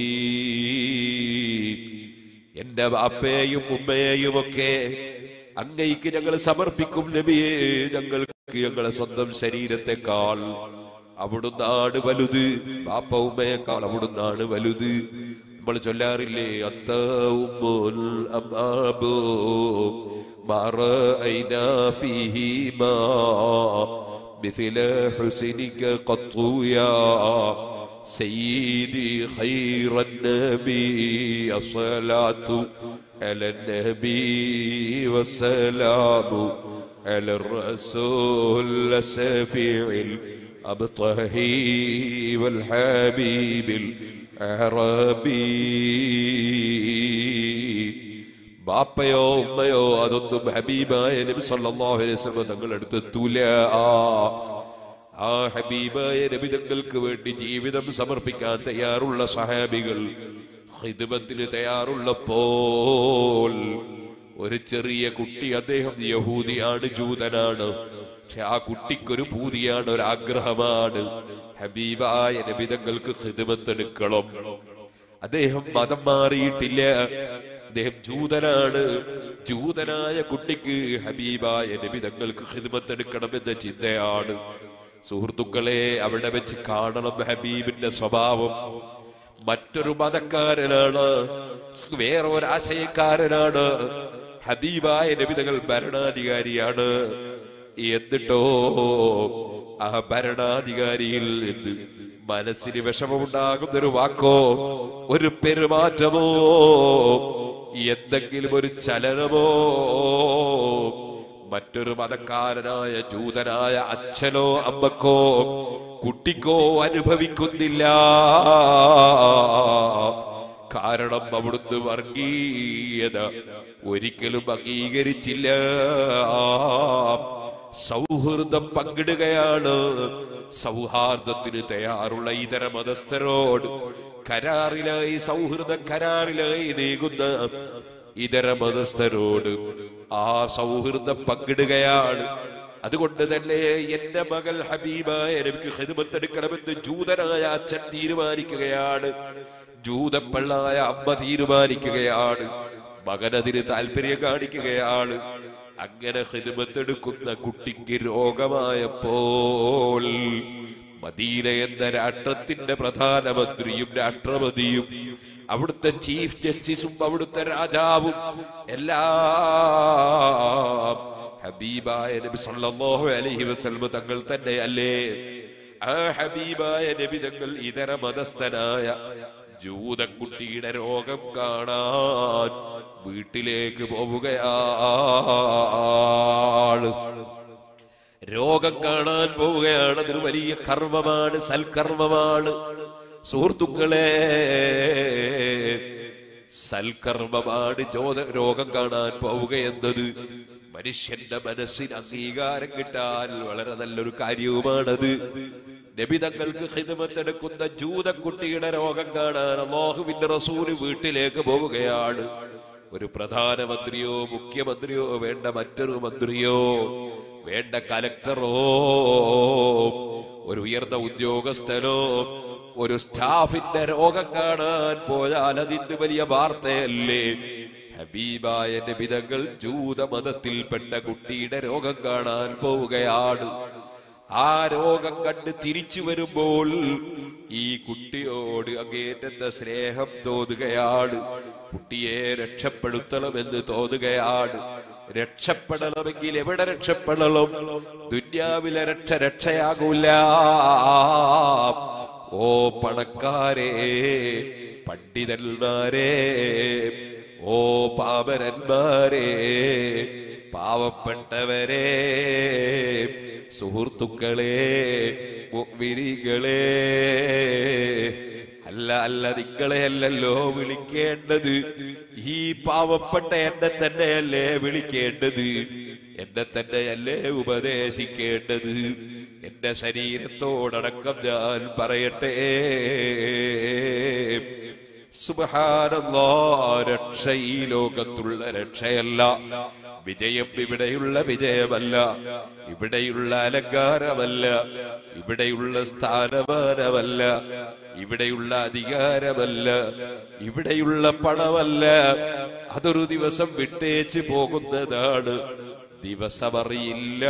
എന്റെ അപ്പയെയും ഉമ്മയെയും ഒക്കെ അങ്ങയ്ക്ക് ഞങ്ങൾ സമർപ്പിക്കും നബിയെ ഞങ്ങൾക്ക് ഞങ്ങളെ സ്വന്തം ശരീരത്തെക്കാൾ അവിടുന്നാണ് വലുത് ബാപ്പ ഉമ്മയേക്കാൾ അവിടുന്നാണ് വലുത് നമ്മൾ ചൊല്ലാറില്ലേ അത്ത ഉമ്മുൽ അമാബു മറഅയ്നാ ഫീഹിമാ مثل حسنك قط يا سيدي خير النبي الصلاة على النبي والسلام على الرسول السفيع الأبطهي والحبيب العربي ബാപ്പയോ ഉമ്മയോ അതൊന്നും ഹബീബായ നബി സല്ലല്ലാഹു അലൈഹി വസല്ലം തങ്ങൾ അടുത്തെത്തൂല ആ ഹബീബായ നബി തങ്ങൾക്ക് വേണ്ടി ജീവിതം സമർപ്പിക്കാൻ തയ്യാറുള്ള സഹാബികൾ ഹിദ്മത്തിന് തയ്യാറുള്ളപ്പോൾ ഒരു ചെറിയ കുട്ടി അദ്ദേഹം യഹൂദിയാണ് ജൂതനാണ് പക്ഷെ ആ കുട്ടിക്കൊരു പൂതിയാണ് ഒരു ആഗ്രഹമാണ് ഹബീബായ നബിതങ്ങൾക്ക് ഹിദ്മത്തെടുക്കണം അദ്ദേഹം മതം മാറിയിട്ടില്ല അദ്ദേഹം ജൂതനാണ് ജൂതനായ കുട്ടിക്ക് ഹബീബായ നബിതങ്ങൾക്ക് ഹിദ്മത്തെടുക്കണമെന്ന ചിന്തയാണ് സുഹൃത്തുക്കളെ അവിടെ വെച്ച് കാണണം ഹബീബിന്റെ സ്വഭാവം മറ്റൊരു മതക്കാരനാണ് വേറെ ഒരാശയക്കാരനാണ് ഹബീബായ നബിതകൾ ഭരണാധികാരിയാണ് എന്നിട്ടോ ആ ഭരണാധികാരിയിൽ നിന്ന് മനസ്സിന് വിഷമമുണ്ടാകുന്ന ഒരു വാക്കോ ഒരു പെരുമാറ്റമോ എന്തെങ്കിലും ഒരു ചലനമോ മറ്റൊരു മതക്കാരനായ ജൂതനായ അച്ഛനോ അമ്മക്കോ കുട്ടിക്കോ അനുഭവിക്കുന്നില്ല കാരണം അവിടുന്ന് വർഗീയത ഒരിക്കലും അംഗീകരിച്ചില്ല സൗഹൃദം പങ്കിടുകയാണ് സൗഹാർദ്ദത്തിന് തയ്യാറുള്ള ഇതര മതസ്ഥരോട് കരാറിലായി സൗഹൃദ കരാറിലായി നീങ്ങുന്ന ഇതര മതസ്ഥരോട് ആ സൗഹൃദം പങ്കിടുകയാണ് അതുകൊണ്ട് തന്നെ എന്റെ മകൾ ഹബീബായ എനിക്ക് ഹിദ്മത്തെടുക്കണമെന്ന് ജൂതനായ അച്ഛൻ തീരുമാനിക്കുകയാണ് ജൂതപ്പള്ളായ അമ്മ തീരുമാനിക്കുകയാണ് മകനതിന് താല്പര്യം കാണിക്കുകയാണ് അങ്ങനെ ഹിദ്മത്തെടുക്കുന്ന കുട്ടിക്ക് രോഗമായപ്പോൾ മദീന എന്ന രാഷ്ട്രത്തിന്റെ പ്രധാനമന്ത്രിയും രാഷ്ട്രപതിയും അവിടുത്തെ ചീഫ് ജസ്റ്റിസും അവിടുത്തെ രാജാവും എല്ലാം ഹബീബായ നബി സല്ലല്ലാഹു അലൈഹി വസല്ലം തങ്ങൾ തന്നെ അല്ലേ ആ ഹബീബായ നബി തങ്ങൾ ഇതര മതസ്ഥനായ ജൂതക്കുട്ടിയുടെ രോഗം കാണാൻ വീട്ടിലേക്ക് പോവുകയാണ് രോഗം കാണാൻ പോവുകയാണ് അതൊരു വലിയ കർമ്മമാണ് സൽക്കർമ്മമാണ് സുഹൃത്തുക്കളെ സൽക്കർമ്മമാണ് ജ്യോത രോഗം കാണാൻ പോവുക എന്നത് മനുഷ്യന്റെ മനസ്സിന് അംഗീകാരം കിട്ടാൻ വളരെ നല്ലൊരു കാര്യവുമാണത് നബി തങ്ങൾക്ക് ഹിതമത്തെടുക്കുന്ന ജൂതക്കുട്ടിയുടെ രോഗം കാണാൻ അള്ളാഹുവിന്റെ റസൂല് വീട്ടിലേക്ക് പോവുകയാണ് ഒരു പ്രധാനമന്ത്രിയോ മുഖ്യമന്ത്രിയോ വേണ്ട മറ്റൊരു മന്ത്രിയോ വേണ്ട കലക്ടറോ ഒരു ഉയർന്ന ഉദ്യോഗസ്ഥനോ ഒരു സ്റ്റാഫിന്റെ രോഗം കാണാൻ പോയാൽ അതിന് വലിയ വാർത്തയല്ലേ ഹബീബായ നബിതങ്ങൾ ജൂതമതത്തിൽപ്പെട്ട കുട്ടിയുടെ രോഗം കാണാൻ പോവുകയാണ് ആ രോഗം കണ്ട് തിരിച്ചു വരുമ്പോൾ ഈ കുട്ടിയോട് അങ്ങേറ്റത്തെ സ്നേഹം തോന്നുകയാണ് കുട്ടിയെ രക്ഷപ്പെടുത്തണമെന്ന് തോന്നുകയാണ് രക്ഷപ്പെടണമെങ്കിൽ എവിടെ രക്ഷപ്പെടണം ദുന്യാവിലെ രക്ഷ രക്ഷയാകൂല ഓ പണക്കാരെ പണ്ഡിതന്മാരെ ഓ പാമരന്മാരെ പാവപ്പെട്ടവരെ സുഹൃത്തുക്കളെ മുഅ്മിനീങ്ങളെ അല്ല അല്ല നിങ്ങളെ അല്ലല്ലോ വിളിക്കേണ്ടത് ഈ പാവപ്പെട്ട എന്നെ തന്നെയല്ലേ വിളിക്കേണ്ടത് എന്നെ തന്നെയല്ലേ ഉപദേശിക്കേണ്ടത് എന്റെ ശരീരത്തോടടക്കം ഞാൻ പറയട്ടെ സുബഹാനല്ലാ രക്ഷ ഈ ലോകത്തുള്ള രക്ഷയല്ല വിജയം ഇവിടെയുള്ള വിജയമല്ല ഇവിടെയുള്ള അലങ്കാരമല്ല ഇവിടെയുള്ള സ്ഥാനമാനമല്ല ഇവിടെയുള്ള അധികാരമല്ല ഇവിടെയുള്ള പണമല്ല അതൊരു ദിവസം വിട്ടേച്ച് പോകുന്നതാണ് ദിവസമറിയില്ല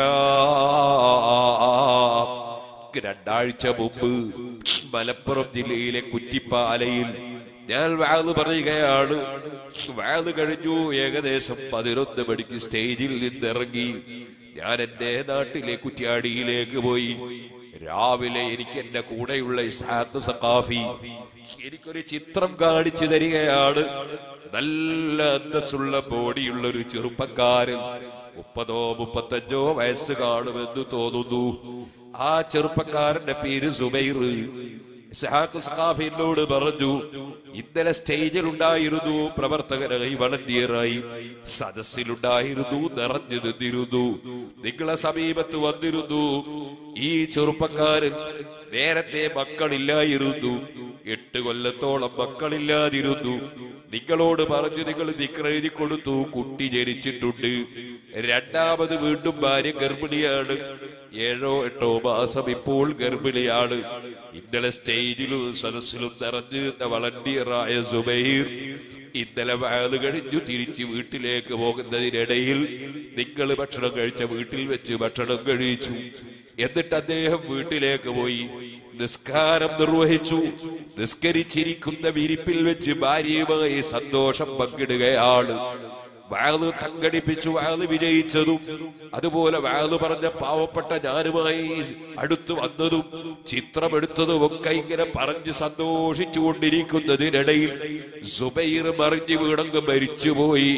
രണ്ടാഴ്ച മുമ്പ് മലപ്പുറം ജില്ലയിലെ കുറ്റിപ്പാലയിൽ ഞാൻ വാത് പറയുകയാണ് വാത് കഴിഞ്ഞു ഏകദേശം പതിനൊന്ന് മണിക്ക് സ്റ്റേജിൽ നിന്നിറങ്ങി ഞാൻ എന്റെ നാട്ടിലെ കുറ്റ്യാടിയിലേക്ക് പോയി രാവിലെ എനിക്ക് എന്റെ കൂടെയുള്ള ഇസ്ഹാത്ത് സഖാഫി എനിക്കൊരു ചിത്രം കാണിച്ചു തരികയാണ് നല്ല അന്തസ്സുള്ള ബോഡിയുള്ള ഒരു ചെറുപ്പക്കാരൻ മുപ്പതോ മുപ്പത്തഞ്ചോ വയസ്സ് കാണുമെന്ന് തോന്നുന്നു ആ ചെറുപ്പക്കാരന്റെ പേര് സുബൈർ ഇസ്ഹാഖ് സഖാഫി എന്നോട് പറഞ്ഞു ഇന്നലെ സ്റ്റേജിൽ ഉണ്ടായിരുന്നു പ്രവർത്തകനായി വളണ്ടിയറായി സദസ്സിലുണ്ടായിരുന്നു നിറഞ്ഞു നിന്നിരുന്നു നിങ്ങളെ സമീപത്ത് വന്നിരുന്നു ഈ ചെറുപ്പക്കാരൻ നേരത്തെ മക്കളില്ലായിരുന്നു എട്ട് കൊല്ലത്തോളം മക്കളില്ലാതിരുന്നു നിങ്ങളോട് പറഞ്ഞു നിങ്ങൾ നിക്രെഴുതി കൊടുത്തു കുട്ടി ജനിച്ചിട്ടുണ്ട് രണ്ടാമത് വീണ്ടും ഭാര്യ ഗർഭിണിയാണ് ഏഴോ എട്ടോ മാസം ഇപ്പോൾ ഗർഭിണിയാണ് ഇന്നലെ സ്റ്റേജിലും സദസ്സിലും നിറഞ്ഞു നിന്ന വളണ്ടിയറായ സുബൈർ ഇന്നലെ വയത് കഴിഞ്ഞു തിരിച്ച് വീട്ടിലേക്ക് പോകുന്നതിനിടയിൽ നിങ്ങൾ ഭക്ഷണം കഴിച്ച വീട്ടിൽ വെച്ച് ഭക്ഷണം കഴിച്ചു എന്നിട്ട് അദ്ദേഹം വീട്ടിലേക്ക് പോയി നിസ്കാരം നിർവഹിച്ചു നിസ്കരിച്ചിരിക്കുന്ന വിരിപ്പിൽ വെച്ച് ഭാര്യയുമായി സന്തോഷം പങ്കിടുകയാണ് വാത് സംഘടിപ്പിച്ചു വാത് വിജയിച്ചതും അതുപോലെ വാത് പറഞ്ഞ പാവപ്പെട്ട ഞാനുമായി അടുത്തു വന്നതും ചിത്രമെടുത്തതും ഒക്കെ ഇങ്ങനെ പറഞ്ഞ് സന്തോഷിച്ചു കൊണ്ടിരിക്കുന്നതിനിടയിൽ സുബൈർ മറിഞ്ഞു വീണങ്ങ് മരിച്ചുപോയി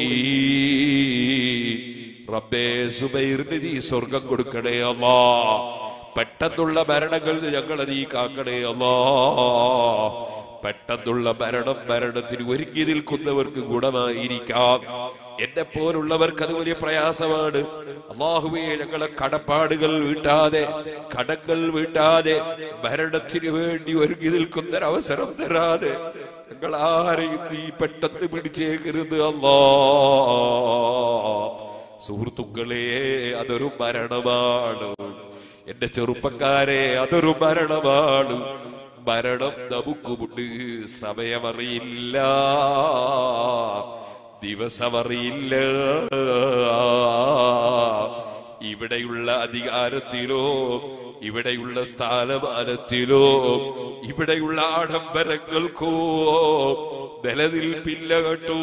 റബ്ബേ സുബൈറിന് നീ സ്വർഗം കൊടുക്കണേ അല്ലാ പെട്ടെന്നുള്ള മരണങ്ങൾ ഞങ്ങളെ നീ കാക്കണേ അല്ലാ പെട്ടെന്നുള്ള മരണം മരണത്തിന് ഒരുക്കി നിൽക്കുന്നവർക്ക് ഗുണമായിരിക്കാം എന്നെ പോലുള്ളവർക്ക് അത് വലിയ പ്രയാസമാണ് അള്ളാഹുവേ ഞങ്ങളെ കടപ്പാടുകൾ വീട്ടാതെ കടങ്ങൾ വീട്ടാതെ മരണത്തിന് വേണ്ടി ഒരുങ്ങി നിൽക്കുന്ന ഒരവസരം തരാതെ ഞങ്ങൾ ആരെയും നീ പെട്ടെന്ന് പിടിച്ചേക്കരുത് അല്ലാ സുഹൃത്തുക്കളെ അതൊരു മരണമാണ് എന്റെ ചെറുപ്പക്കാരെ അതൊരു മരണമാണ് മരണം നമുക്കുമുണ്ട് സമയമറിയില്ല ദിവസമറിയില്ല ഇവിടെയുള്ള അധികാരത്തിലോ ഇവിടെയുള്ള സ്ഥാനമാനത്തിലോ ഇവിടെയുള്ള ആഡംബരങ്ങൾക്കോ നിലനിൽപ്പില്ല കേട്ടോ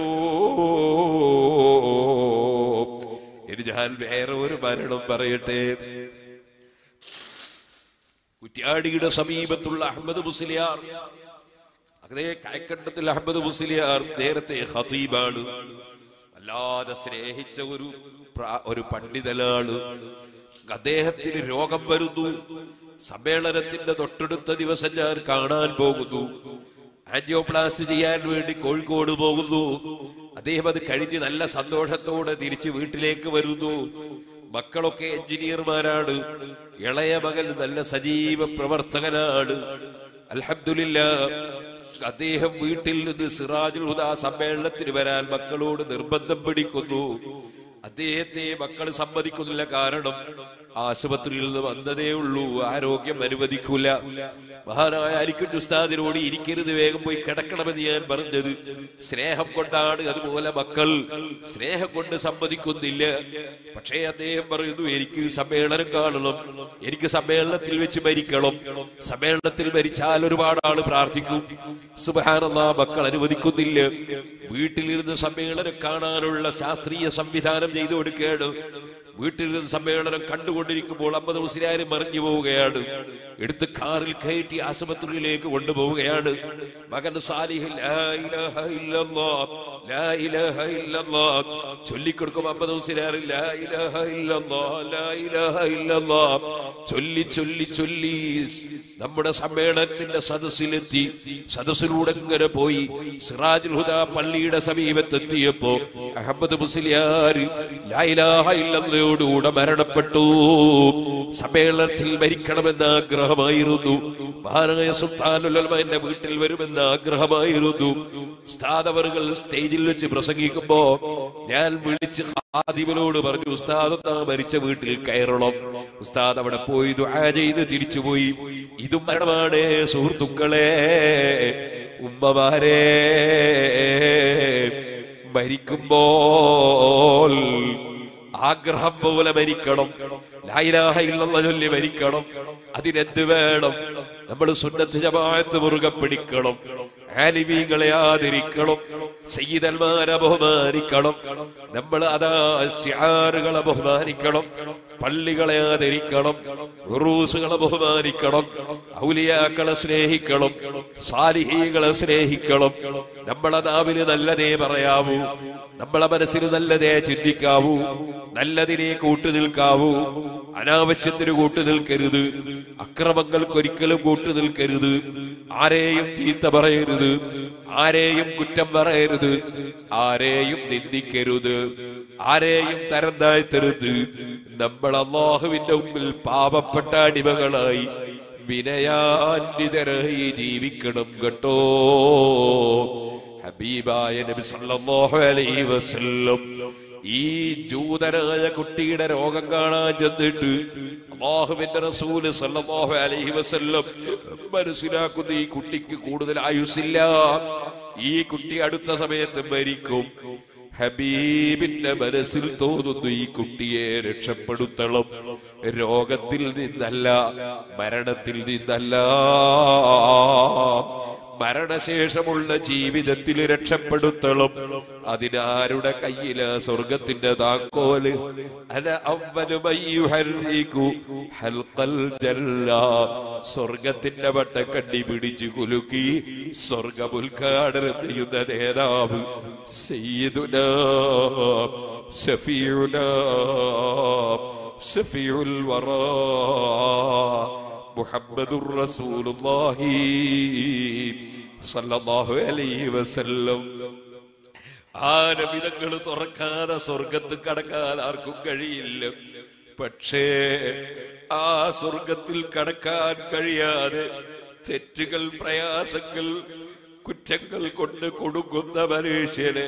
ഇനി ഞാൻ വേറെ ഒരു മരണം പറയട്ടെ കുറ്റ്യാടിയുടെ സമീപത്തുള്ള അഹമ്മദ് മുസ്ലിയാർ അതേ കായക്കണ്ടത്തിൽ അഹമ്മദ് മുസ്ലിയാർ നേരത്തെ ഹതീബാണ് അല്ലാതെ സ്നേഹിച്ച ഒരു പ്രാ- ഒരു പണ്ഡിതനാണ് അദ്ദേഹത്തിന് രോഗം വരുന്നു സമ്മേളനത്തിന്റെ തൊട്ടടുത്ത ദിവസം ഞാൻ കാണാൻ പോകുന്നു ആൻജിയോപ്ലാസ്റ്റ് ചെയ്യാൻ വേണ്ടി കോഴിക്കോട് പോകുന്നു അദ്ദേഹം അത് കഴിഞ്ഞ് നല്ല സന്തോഷത്തോടെ തിരിച്ച് വീട്ടിലേക്ക് വരുന്നു മക്കളൊക്കെ എഞ്ചിനീയർമാരാണ് ഇളയ മകൻ നല്ല സജീവ പ്രവർത്തകനാണ് അൽഹംദുലില്ല അദ്ദേഹം വീട്ടിൽ നിന്ന് സിറാജുൽ ഹുദ സമ്മേളനത്തിന് വരാൻ മക്കളോട് നിർബന്ധം പിടിക്കുന്നു അദ്ദേഹത്തെ മക്കൾ സമ്മതിക്കുന്നില്ല കാരണം ആശുപത്രിയിൽ നിന്ന് വന്നതേ ഉള്ളൂ ആരോഗ്യം അനുവദിക്കൂല മഹാനായ അലിക്കുഞ്ഞ് ഉസ്താദിനോട് ഇരിക്കരുത് വേഗം പോയി കിടക്കണമെന്ന് ഞാൻ പറഞ്ഞത് സ്നേഹം കൊണ്ടാണ് അതുപോലെ മക്കൾ സ്നേഹം കൊണ്ട് സമ്മതിക്കുന്നില്ല പക്ഷേ അദ്ദേഹം പറയുന്നു എനിക്ക് സമ്മേളനം കാണണം എനിക്ക് സമ്മേളനത്തിൽ വെച്ച് മരിക്കണം സമ്മേളനത്തിൽ മരിച്ചാൽ ഒരുപാട് ആള് പ്രാർത്ഥിക്കും സുബഹാനല്ലാ മക്കൾ അനുവദിക്കുന്നില്ല വീട്ടിലിരുന്ന് സമ്മേളനം കാണാനുള്ള ശാസ്ത്രീയ സംവിധാനം ചെയ്തു കൊടുക്കുകയാണ് വീട്ടിലിരുന്ന് സമ്മേളനം കണ്ടുകൊണ്ടിരിക്കുമ്പോൾ അമ്പത് മുസ്ലിയാരും മറിഞ്ഞു പോവുകയാണ് എടുത്ത് കാറിൽ കയറ്റി ആശുപത്രിയിലേക്ക് കൊണ്ടുപോവുകയാണ് മകൻ സാലിഹ് ലാ ഇലാഹ ഇല്ലല്ലാഹ്, ലാ ഇലാഹ ഇല്ലല്ലാഹ്. ചൊല്ലിക്കൊടുക്കും അമ്പത് മുസ്ലിയാർ ലാ ഇലാഹ ഇല്ലല്ലാഹ്, ലാ ഇലാഹ ഇല്ലല്ലാഹ്. ചൊല്ലി ചൊല്ലി ചൊല്ലി നമ്മുടെ സമ്മേളനത്തിന്റെ സദസ്സിലെത്തി സദസ്സിലൂടെ ഇങ്ങനെ പോയി സിറാജുൽ ഹുദ പള്ളിയുടെ സമീപത്തെത്തിയപ്പോ അഹമ്മദ് മുസ്ലിയാർ ലാ ഇലാഹ ഇല്ലല്ലയോടുകൂടെ മരണപ്പെട്ടു സമ്മേളനത്തിൽ മരിക്കണമെന്ന ആഗ്രഹമായിരുന്നു മഹാനായ സുൽത്താനുലമ എന്റെ വീട്ടിൽ വരുമെന്ന ആഗ്രഹമായിരുന്നു ഉസ്താദവറുകൾ സ്റ്റേജിൽ വെച്ച് പ്രസംഗിക്കുമ്പോ ഞാൻ വിളിച്ച് ഹാദിമിനോട് പറഞ്ഞു ഉസ്താദ് ഒന്നാ മരിച്ച വീട്ടിൽ കയറണം ഉസ്താദ് അവിടെ പോയി ദുആ ചെയ്ത് തിരിച്ചുപോയി ഇതും മരണമാണ് സുഹൃത്തുക്കളെ ഉമ്മമാരെ മരിക്കുമ്പോൾ ആഗ്രഹം പോലെ മരിക്കണം ലായിലാഹ ഇല്ലെന്ന ചൊല്ലി മരിക്കണം അതിനെന്ത് വേണം നമ്മൾ സുന്നത്ത് ജമാഅത്ത് മുറുകെ പിടിക്കണം ആലിമീങ്ങളെ ആദരിക്കണം സയ്യിദന്മാരെ ബഹുമാനിക്കണം നമ്മൾ അതാ ഷിആറുകളെ ബഹുമാനിക്കണം പള്ളികളെ ആദരിക്കണം ഉറൂസുകളെ ബഹുമാനിക്കണം ഔലിയാക്കളെ സ്നേഹിക്കണം സാലിഹീകളെ സ്നേഹിക്കണം നമ്മളെ നാവില് നല്ലതേ പറയാവൂ നമ്മളെ മനസ്സിൽ നല്ലതേ ചിന്തിക്കാവൂ നല്ലതിനെ കൂട്ടു നിൽക്കാവൂ അനാവശ്യത്തിന് കൂട്ടു നിൽക്കരുത് അക്രമങ്ങൾക്കൊരിക്കലും കൂട്ടു നിൽക്കരുത് ആരെയും ചീത്ത പറയരുത് ആരെയും കുറ്റം പറയരുത് ആരെയും നിന്ദിക്കരുത് ആരെയും തരം താഴ്ത്തരുത് നമ്മൾ അള്ളാഹുവിന്റെ മുമ്പിൽ പാപപ്പെട്ട അടിമകളായി വിനയാന്വിതരായി ജീവിക്കണം കേട്ടോ ഹബീബായ നബി സല്ലല്ലാഹു അലൈഹി വസല്ലം ഈ ജൂതനായ കുട്ടിയുടെ രോഗം കാണാൻ ചെന്നിട്ട് അള്ളാഹുവിന്റെ റസൂല് സല്ലല്ലാഹു അലൈഹി വസല്ലം മനസ്സിലാക്കുന്ന ഈ കുട്ടിക്ക് കൂടുതൽ ആയുസില്ല ഈ കുട്ടി അടുത്ത സമയത്ത് മരിക്കും ഹബീബിന്റെ മനസ്സിൽ തോന്നുന്നു ഈ കുട്ടിയെ രക്ഷപ്പെടുത്തണം രോഗത്തിൽ നിന്നല്ല മരണത്തിൽ നിന്നല്ല മരണശേഷമുള്ള ജീവിതത്തിൽ രക്ഷപ്പെടുത്തണം അതിനാരുടെ കയ്യില് സ്വർഗത്തിന്റെ താക്കോല് അന അവനുമയ്യുഹരിക്കു ഹൽഖൽ ജല്ല സ്വർഗത്തിന്റെ വട്ടക്കണ്ണി പിടിച്ചു കുലുക്കി സ്വർഗം ഉദ്ഘാടനം ചെയ്യുന്ന നേതാവ് സയ്യിദുന ഷഫീഉന ഷഫീഉൽ വറാ മുഹമ്മദുർ റസൂലുള്ളാഹി സല്ലല്ലാഹു അലൈഹി വസല്ലം ആ നബിതങ്ങൾ തുറക്കാതെ സ്വർഗത്ത് കടക്കാൻ ആർക്കും കഴിയില്ല പക്ഷേ ആ സ്വർഗത്തിൽ കടക്കാൻ കഴിയാതെ തെറ്റുകൾ പ്രയാസങ്ങൾ കുറ്റങ്ങൾ കൊണ്ട് കൊടുക്കുന്ന മനുഷ്യനെ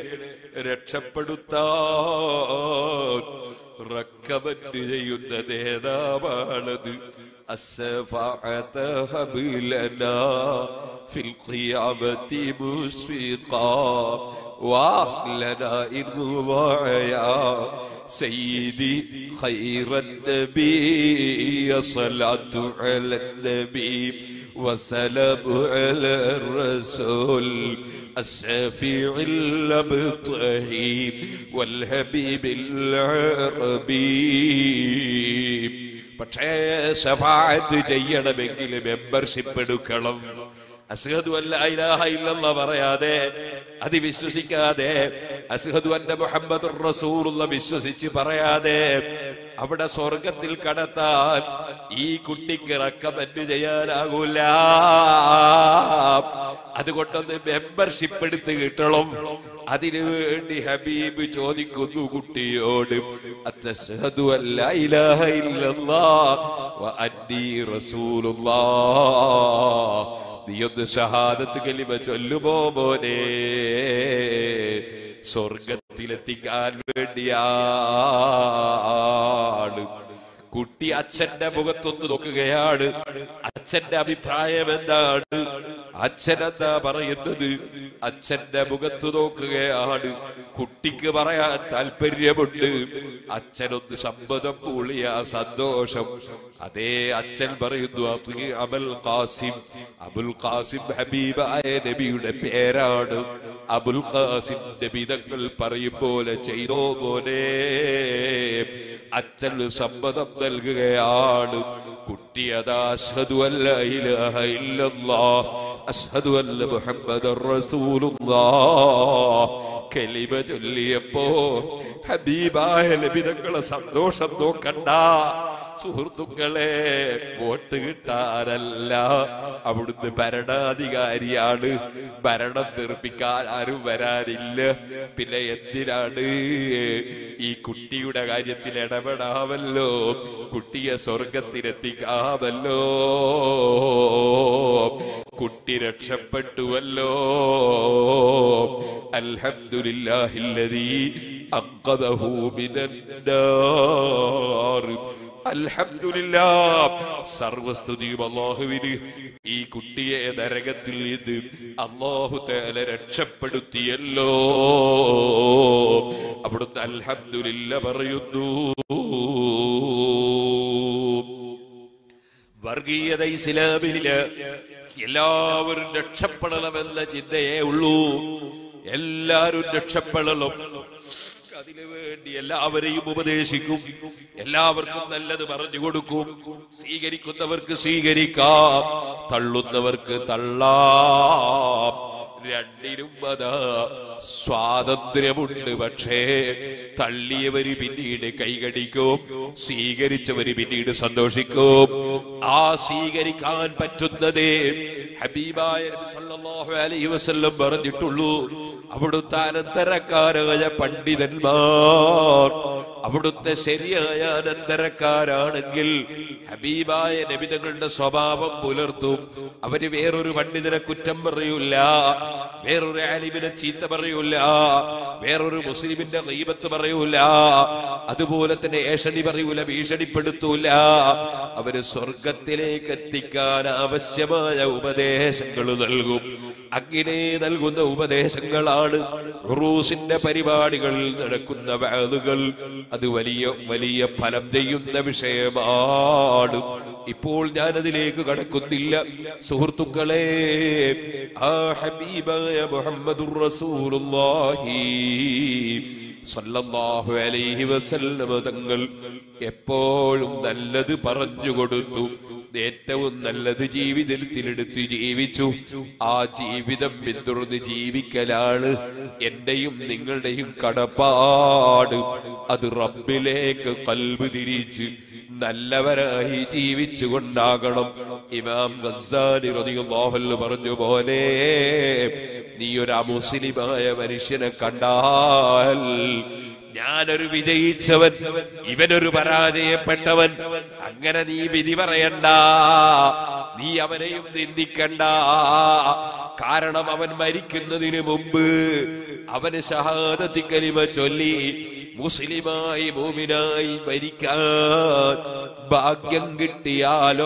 രക്ഷപ്പെടുത്താൻ റക്കമന്റ് ചെയ്യുന്ന നേതാവാണത് السفاعة هب لنا في القيامة مشفقا واهلنا إن ضايا سيدي خير النبي صلاة على النبي وسلام على الرسول الشفيع الأبطهي والحبيب العربي പക്ഷേ ഷഫാഅത്ത് ചെയ്യണമെങ്കിൽ മെമ്പർഷിപ്പ് എടുക്കണം അസ്ഹദു അല്ല ഇലാഹ ഇല്ലല്ലാ പറയാതെ അത് വിശ്വസിക്കാതെ അസ്ഹദു അന്ന മുഹമ്മദ് റസൂലുള്ള വിശ്വസിച്ച് പറയാതെ അവിടെ സ്വർഗത്തിൽ കടത്താൻ ഈ കുട്ടിക്ക് റെക്കമെന്റ് ചെയ്യാനാകൂല അതുകൊണ്ടൊന്ന് മെമ്പർഷിപ്പ് എടുത്ത് കിട്ടണം അതിനു വേണ്ടി ഹബീബ് ചോദിക്കുന്നു കുട്ടിയോട് അത്തശ്ഹദു അല്ല ഇലാഹ ഇല്ലല്ലാഹ് വ അന്നീ റസൂലുള്ളാഹ് നീയൊന്ന് ഷഹാദത്ത് കലിമ ചൊല്ലുമോ മോനെ സ്വർഗത്തിലെത്തിക്കാൻ വേണ്ടിയാണ് കുട്ടി അച്ഛന്റെ മുഖത്തൊന്ന് നോക്കുകയാണ് അച്ഛന്റെ അഭിപ്രായം എന്താണ് അച്ഛൻ എന്താ പറയുന്നത് അച്ഛന്റെ മുഖത്ത് നോക്കുകയാണ് കുട്ടിക്ക് പറയാൻ താല്പര്യമുണ്ട് അച്ഛനൊന്ന് സമ്മതം മൂളിയ സന്തോഷം അതേ അച്ഛൻ പറയുന്നു "അത്ഇ അബുൽ ഖാസിം അബുൽ ഖാസിം ഹബീബായ നബിയുടെ പേരാണ് അബുൽ ഖാസിം നബി തങ്ങൾ പറയും പോലെ ചെയ്തോ പോലെ അച്ഛന് സമ്മതം നൽകുകയാണ് കുട്ടി അതാ അഷ്ഹദു അല്ല ഇലാഹ ഇല്ലല്ലാഹ് അഷ്ഹദു അല്ല മുഹമ്മദർ റസൂലുള്ളാഹ് കലിമ ചൊല്ലിയപ്പോ ഹബീബായ ലഭിതങ്ങളെ സന്തോഷം നോക്കണ്ട സുഹൃത്തുക്കളെ വോട്ട് കിട്ടാനല്ല അവിടുന്ന് ഭരണാധികാരിയാണ് ഭരണം നിർമ്മിക്കാൻ ആരും വരാനില്ല പിന്നെ എന്തിനാണ് ഈ കുട്ടിയുടെ കാര്യത്തിൽ ഇടപെടാമല്ലോ കുട്ടിയെ സ്വർഗത്തിലെത്തിക്കാമല്ലോ കുട്ടി രക്ഷപ്പെട്ടുവല്ലോ അൽഹംദുലില്ലാഹില്ലദീ അഖദഹു മിനന്നാർ അൽഹംദുലില്ലാ സർവസ്തുതിയും അള്ളാഹുവിന് ഈ കുട്ടിയെ നരകത്തിൽ നിന്ന് അള്ളാഹു തേല രക്ഷപ്പെടുത്തിയല്ലോ അവിടുന്ന് അൽഹംദുലില്ല പറയുന്നു വർഗീയത ഇസ്ലാമില് എല്ലാവരും രക്ഷപ്പെടണമെന്ന ചിന്തയേ ഉള്ളൂ എല്ലാരും രക്ഷപ്പെടണം അതിനു വേണ്ടി എല്ലാവരെയും ഉപദേശിക്കും എല്ലാവർക്കും നല്ലത് പറഞ്ഞു കൊടുക്കും സ്വീകരിക്കുന്നവർക്ക് സ്വീകരിക്കാം തള്ളുന്നവർക്ക് തള്ളാം രണ്ടിനും അതാ സ്വാതന്ത്ര്യമുണ്ട് പക്ഷേ തള്ളിയവര് പിന്നീട് കൈകടിക്കും സ്വീകരിച്ചവര് പിന്നീട് സന്തോഷിക്കും ആ സ്വീകരിക്കാൻ പറ്റുന്നതേ ഹബീബായ നബി സല്ലല്ലാഹു അലൈഹി വസല്ലം പറഞ്ഞിട്ടുള്ളൂ അവിടുത്തെ അനന്തരക്കാരായ പണ്ഡിതന്മാർ അവിടുത്തെ ശരിയായ അനന്തരക്കാരാണെങ്കിൽ ഹബീബായ നബിതങ്ങളുടെ സ്വഭാവം പുലർത്തും അവര് വേറൊരു പണ്ഡിതനെ കുറ്റം പറയൂല വേറൊരു ആലിമിനെ ചീത്ത പറയൂല വേറൊരു മുസ്ലിമിന്റെ ഗീബത്ത് പറയൂല അതുപോലെ തന്നെ ഏഷണി പറയൂല ഭീഷണിപ്പെടുത്തൂല അവര് സ്വർഗത്തിലേക്ക് എത്തിക്കാൻ ആവശ്യമായ ഉപദേശങ്ങൾ നൽകും അങ്ങനെ നൽകുന്ന ഉപദേശങ്ങളാണ് ഉറൂസിന്റെ പരിപാടികളിൽ നടക്കുന്ന വാതുകൾ അത് വലിയ വലിയ ഫലം ചെയ്യുന്ന വിഷയമാണ് ഇപ്പോൾ ഞാനതിലേക്ക് കടക്കുന്നില്ല സുഹൃത്തുക്കളെ ആ ഹബീബായ മുഹമ്മദുർ റസൂലുള്ളാഹി സല്ലല്ലാഹു അലൈഹി വസല്ലമ തങ്ങൾ എപ്പോഴും നല്ലത് പറഞ്ഞു കൊടുത്തു ഏറ്റവും നല്ലത് ജീവിതത്തിലെടുത്ത് ജീവിച്ചു ആ ജീവിതം പിന്തുടർന്ന് ജീവിക്കലാണ് എന്റെയും നിങ്ങളുടെയും കടപ്പാട് അത് റബ്ബിലേക്ക് കൽബ് തിരിച്ച് നല്ലവരായി ജീവിച്ചു കൊണ്ടാകണം ഇമാം ഗസാനി റളിയല്ലാഹു അൻഹു പറഞ്ഞു പോലെ നീ ഒരു അമുസ്ലിമായ മനുഷ്യനെ കണ്ടാൽ ഞാനൊരു വിജയിച്ചവൻ ഇവനൊരു പരാജയപ്പെട്ടവൻ അങ്ങനെ നീ വിധി പറയണ്ട നീ അവനെയും നിന്ദിക്കണ്ട കാരണം അവൻ മരിക്കുന്നതിന് മുമ്പ് അവന് ഷഹാദത്തി കലിമ ചൊല്ലി മുസ്ലിമായി മൂമിനായി മരിക്കാൻ ഭാഗ്യം കിട്ടിയാലോ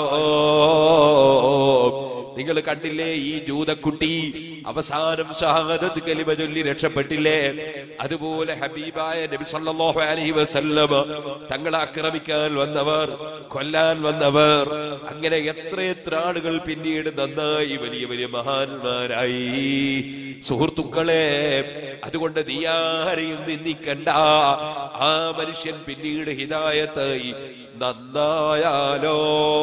നിങ്ങൾ കണ്ടില്ലേ ഈ ജൂതക്കുട്ടി അവസാനം ഷഹാദത്ത് കലിമ ചൊല്ലി രക്ഷപ്പെട്ടില്ലേ അതുപോലെ ഹബീബായ നബി സല്ലല്ലാഹു അലൈഹി വസല്ലമ തങ്ങളെ ആക്രമിക്കാൻ വന്നവർ കൊല്ലാൻ വന്നവർ അങ്ങനെ എത്ര എത്ര ആളുകൾ പിന്നീട് നന്നായി വലിയ വലിയ മഹാന്മാരായി സുഹൃത്തുക്കളെ അതുകൊണ്ട് നീ ആരെയും നിന്ദിക്കണ്ട ആ മനുഷ്യൻ പിന്നീട് ഹിതായത്തായി നന്നായാലോ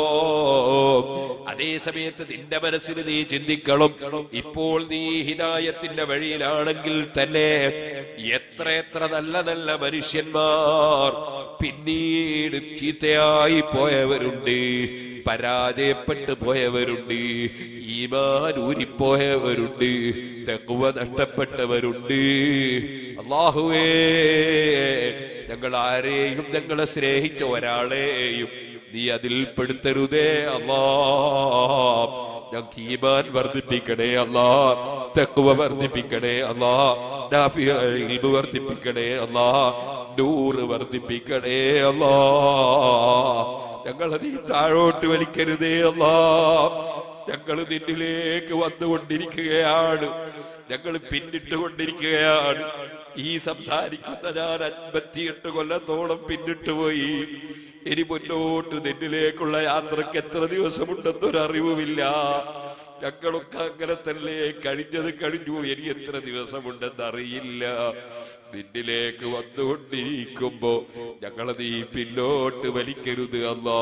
അതേ സമയത്ത് നിന്റെ മനസ്സിൽ നീ ചിന്തിക്കണം ഇപ്പോൾ നീ ഹിതായത്തിന്റെ വഴിയിലാണെങ്കിൽ തന്നെ എത്ര എത്ര നല്ല നല്ല മനുഷ്യന്മാർ പിന്നീട് ചീത്തയായി പോയവരുണ്ട് പരാജയപ്പെട്ടു പോയവരുണ്ട് ഈമാൻ ഊരിപ്പോയവരുണ്ട് തെക്കുവ നഷ്ടപ്പെട്ടവരുണ്ട് അള്ളാഹുവേ ഞങ്ങൾ ആരെയും ഞങ്ങളെ സ്നേഹിച്ച ഒരാളെയും നീ അതിൽ പെടുത്തരുതേ അല്ലാ ഞങ്ങൾക്ക് ഈമാൻ വർദ്ധിപ്പിക്കണേ അല്ലാ തെക്കുവ വർദ്ധിപ്പിക്കണേ അല്ലാ നാഫിയ ഇൽമ് വർദ്ധിപ്പിക്കണേ അല്ലാ നൂറ് വർദ്ധിപ്പിക്കണേ അല്ലാ ഞങ്ങളെ നീ താഴോട്ട് വലിക്കരുതേ അല്ലാ ഞങ്ങൾ നിന്നിലേക്ക് വന്നുകൊണ്ടിരിക്കുകയാണ് ഞങ്ങൾ പിന്നിട്ട് കൊണ്ടിരിക്കുകയാണ് ഈ സംസാരിക്കുന്ന ഞാൻ അൻപത്തിയെട്ട് കൊല്ലത്തോളം പിന്നിട്ട് പോയി ഇനി മുന്നോട്ട് നിന്നിലേക്കുള്ള യാത്രക്ക് എത്ര ദിവസമുണ്ടെന്നൊരറിവുമില്ല ഞങ്ങളൊക്കെ അങ്ങനെ തന്നെ കഴിഞ്ഞത് കഴിഞ്ഞു ഇനി എത്ര ദിവസമുണ്ടെന്ന് അറിയില്ല നിന്നിലേക്ക് വന്നുകൊണ്ടിരിക്കുമ്പോ ഞങ്ങളെ നീ പിന്നോട്ട് വലിക്കരുത് അല്ലാ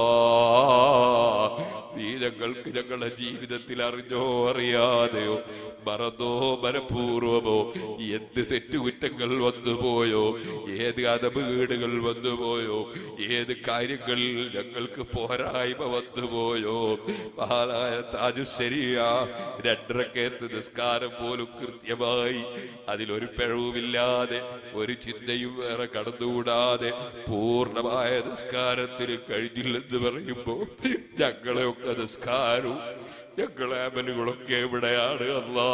നീ ഞങ്ങൾക്ക് ഞങ്ങളുടെ ജീവിതത്തിൽ അറിഞ്ഞോ അറിയാതെയോ മറന്നോ മനഃപൂർവമോ എന്ത് തെറ്റുകുറ്റങ്ങൾ വന്നുപോയോ ഏത് അതപകേടുകൾ വന്നുപോയോ ഏത് കാര്യങ്ങൾ ഞങ്ങൾക്ക് പോരായ്മ വന്നുപോയോ മഹാനായ താജുശരിയ രണ്ടരക്കേത്ത് നിസ്കാരം പോലും കൃത്യമായി അതിലൊരു പിഴവുമില്ലാതെ ഒരു ചിന്തയും വേറെ കടന്നുകൂടാതെ പൂർണ്ണമായ നിസ്കാരത്തിന് കഴിഞ്ഞില്ലെന്ന് പറയുമ്പോ ഞങ്ങളെയൊക്കെ നിസ്കാരവും ഞങ്ങളെ അമലുകളൊക്കെ എവിടെയാണ് അല്ലാ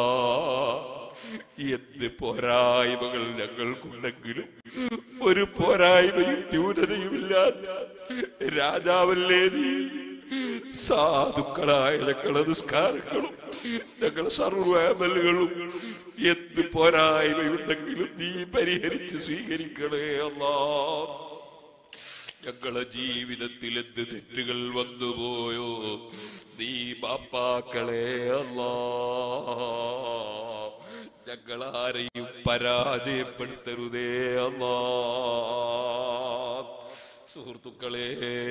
എന്ത് പോരായ്മകൾ ഞങ്ങൾക്കുണ്ടെങ്കിലും ഒരു പോരായ്മയും ന്യൂനതയുമില്ലാത്ത രാജാവല്ലേ നീ സാധുക്കളായ ഞങ്ങളെ നിസ്കാരങ്ങളും ഞങ്ങളെ സർവാമലുകളും എന്ത് പോരായ്മയുണ്ടെങ്കിലും നീ പരിഹരിച്ച് സ്വീകരിക്കണേ അല്ലാ ഞങ്ങളെ ജീവിതത്തിൽ എന്ത് തെറ്റുകൾ വന്നുപോയോ നീ ബാപ്പാക്കളെ അല്ലാ ഞങ്ങളാരെയും പരാജയപ്പെടുത്തരുതേ അല്ലാ സുഹൃത്തുക്കളെ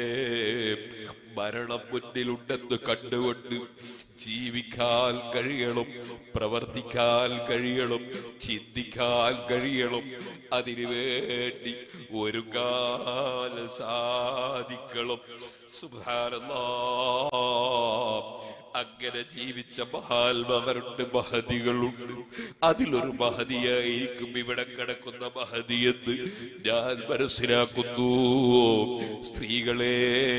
മരണം മുന്നിലുണ്ടെന്ന് കണ്ടുകൊണ്ട് ജീവിക്കാൻ കഴിയണം പ്രവർത്തിക്കാൻ കഴിയണം ചിന്തിക്കാൻ കഴിയണം അതിനു വേണ്ടി ഒരുങ്ങാൻ സാധിക്കണം സുഭാനല്ലാ അങ്ങനെ ജീവിച്ച മഹാത്മാവരുണ്ട് മഹതികളുണ്ട് അതിലൊരു മഹതിയായിരിക്കും ഇവിടെ കിടക്കുന്ന മഹതി എന്ന് ഞാൻ മനസ്സിലാക്കുന്നു സ്ത്രീകളെ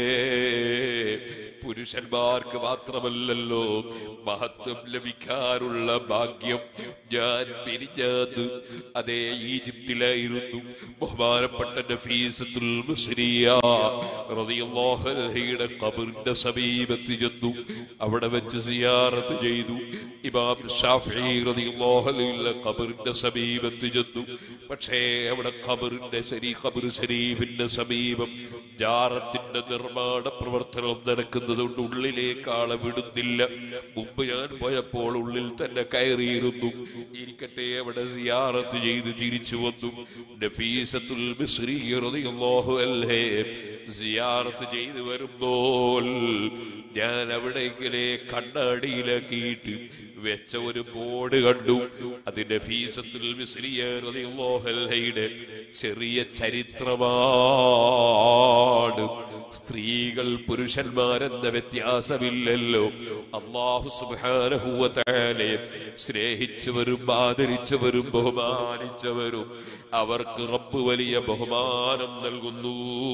പുരുഷന്മാർക്ക് മാത്രമല്ലല്ലോ മഹത്വം ലഭിക്കാനുള്ള ഭാഗ്യം ഞാൻ പിരിഞ്ഞത് അതേ ഈജിപ്തിലായിരുന്നു ബഹുമാനപ്പെട്ട നഫീസത്തുൽ മുസ്രിയ റളിയല്ലാഹു അൻഹയുടെ ഖബറിന്റെ സമീപത്ത് ചെന്നു അവിടെ വെച്ച് സിയാറത്ത് ചെയ്തു ഇമാം ഷാഫി റളിയല്ലാഹു അൻഹുവിന്റെ ഖബറിന്റെ സമീപത്ത് ചെന്നു പക്ഷേ അവിടെ ഖബറിന്റെ ശരീ ഖബർ ശരീഫിന്റെ സമീപം ജാറത്തിന്റെ നിർമ്മാണ പ്രവർത്തനം നടക്കുന്നതുകൊണ്ട് ഉള്ളിലേക്ക് ആളെ വിടുന്നില്ല മുമ്പ് ഞാൻ പോയപ്പോൾ ഉള്ളിൽ തന്നെ കയറിയിരുന്നു ഇരിക്കട്ടെ അവിടെ സിയാറത്ത് ചെയ്ത് തിരിച്ചു വന്നു നഫീസത്തുൽ മിസ്രി റളിയല്ലാഹു അൻഹേ സിയാറത്ത് ചെയ്ത് വരുമ്പോൾ ഞാൻ അവിടെ ഇങ്ങനെ കണ്ണാടിയിലാക്കിയിട്ട് വെച്ച ഒരു ബോർഡ് കണ്ടു അതിന്റെ ഫീസത്തുൽ മിസ്രിയ റളിയല്ലാഹു അൻഹയുടെ ചെറിയ ചരിത്രമാണ് സ്ത്രീകൾ പുരുഷന്മാരെന്ന വ്യത്യാസമില്ലല്ലോ അള്ളാഹു സുബ്ഹാനഹു വ തആലയെ സ്നേഹിച്ചവരും ആദരിച്ചവരും ബഹുമാനിച്ചവരും അവർക്ക് റബ്ബ് വലിയ ബഹുമാനം നൽകുന്നു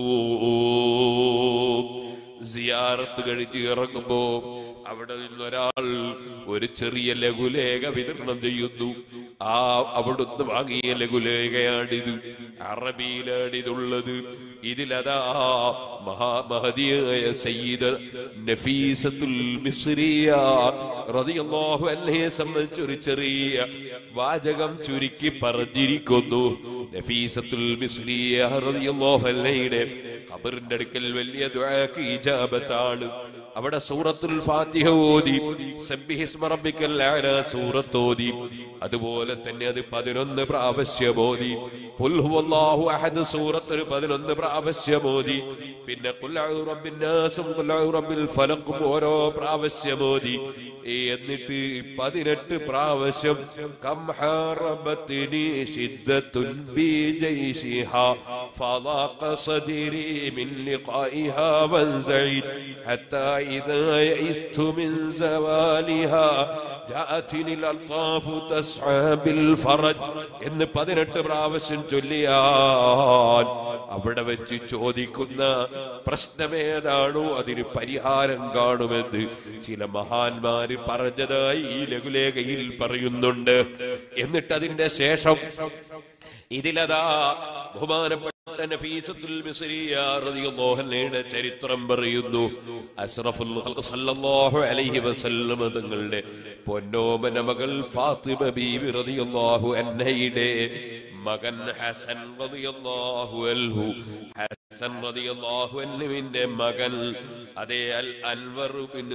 സിയാറത്ത് കഴിഞ്ഞ് ഇറങ്ങുമ്പോ അവിടെ നിന്നൊരാൾ ഒരു ചെറിയ ലഘുലേഖ വിതരണം ചെയ്യുന്നു ആ അവിടുന്ന് വാങ്ങിയ ലഘുലേഖയാണിത് അറബിയിലാണിതുള്ളത് ഇതിലതാ മഹാമഹതിയായ സയ്യിദ് നഫീസത്തുൽ മിസ്രിയ റളിയല്ലാഹു അൻഹയെ സംബന്ധിച്ച് ഒരു ചെറിയ വാചകം ചുരുക്കി പറഞ്ഞിരിക്കുന്നു നഫീസത്തുൽ മിസ്രിയ റളിയല്ലാഹു അൻഹയുടെ ഖബറിന്റെ അടുക്കൽ വലിയ ദുആക്ക് ഇജാബത്താണ് അവിടെ സൂറത്തുൽ ഫാത്തിഹ ഓതി സബ്ബിഹിസ്മ റബ്ബിക്കൽ അഅല സൂറത്ത് ഓതി അതുപോലെ തന്നെ അത് പതിനൊന്ന് പ്രാവശ്യം ഓതി ഖുൽ ഹുവല്ലാഹു അഹദ് സൂറത്ത് ഒരു പതിനൊന്ന് പ്രാവശ്യം ഓതി പിന്നെ ഖുൽ അഊദു റബ്ബിൻ നാസും ഖുൽ അഊദു റബ്ബിൽ ഫലഖും ഓരോ പ്രാവശ്യം ഓതി എന്നിട്ട് പതിനെട്ട് പ്രാവശ്യം കം ഹറബത്തിനി ശിദ്ദത്തുൻ ബി ജൈശിഹാ فضاق صدري من لقائها وانزعيت حتى إذا يئست من زوالها جاءتني الألطاف تسعى بالفرج എന്ന് പതിനെട്ട് പ്രാവശ്യം ചൊല്ലിയാൽ അവിടെ വെച്ച് ചോദിക്കുന്ന പ്രശ്നമേതാണോ അതിന് പരിഹാരം കാണുമെന്ന് ചില മഹാന്മാര് പറഞ്ഞതായി ഈ ലഘുലേഖയിൽ പറയുന്നുണ്ട് എന്നിട്ട് അതിന്റെ ശേഷം ഇതിലതാ ബഹുമാനപ്പെട്ട നഫീസത്തുൽ മിസ്രിയ റളിയല്ലാഹു അൻഹയുടെ ചരിത്രം പറയുന്നു അസ്റഫുൽ ഖൽഖ് സല്ലല്ലാഹു അലൈഹി വസല്ലം തങ്ങളുടെ പൊന്നോമന മകൾ ഫാത്തിമ ബീവി റളിയല്ലാഹു അൻഹയുടെ മകൻ ഹസൻ റളിയല്ലാഹു അൻഹു ഹസൻ റളിയല്ലാഹു അൻഹുവിന്റെ മകൻ അതേ അൽ അൻവർ ബിൻ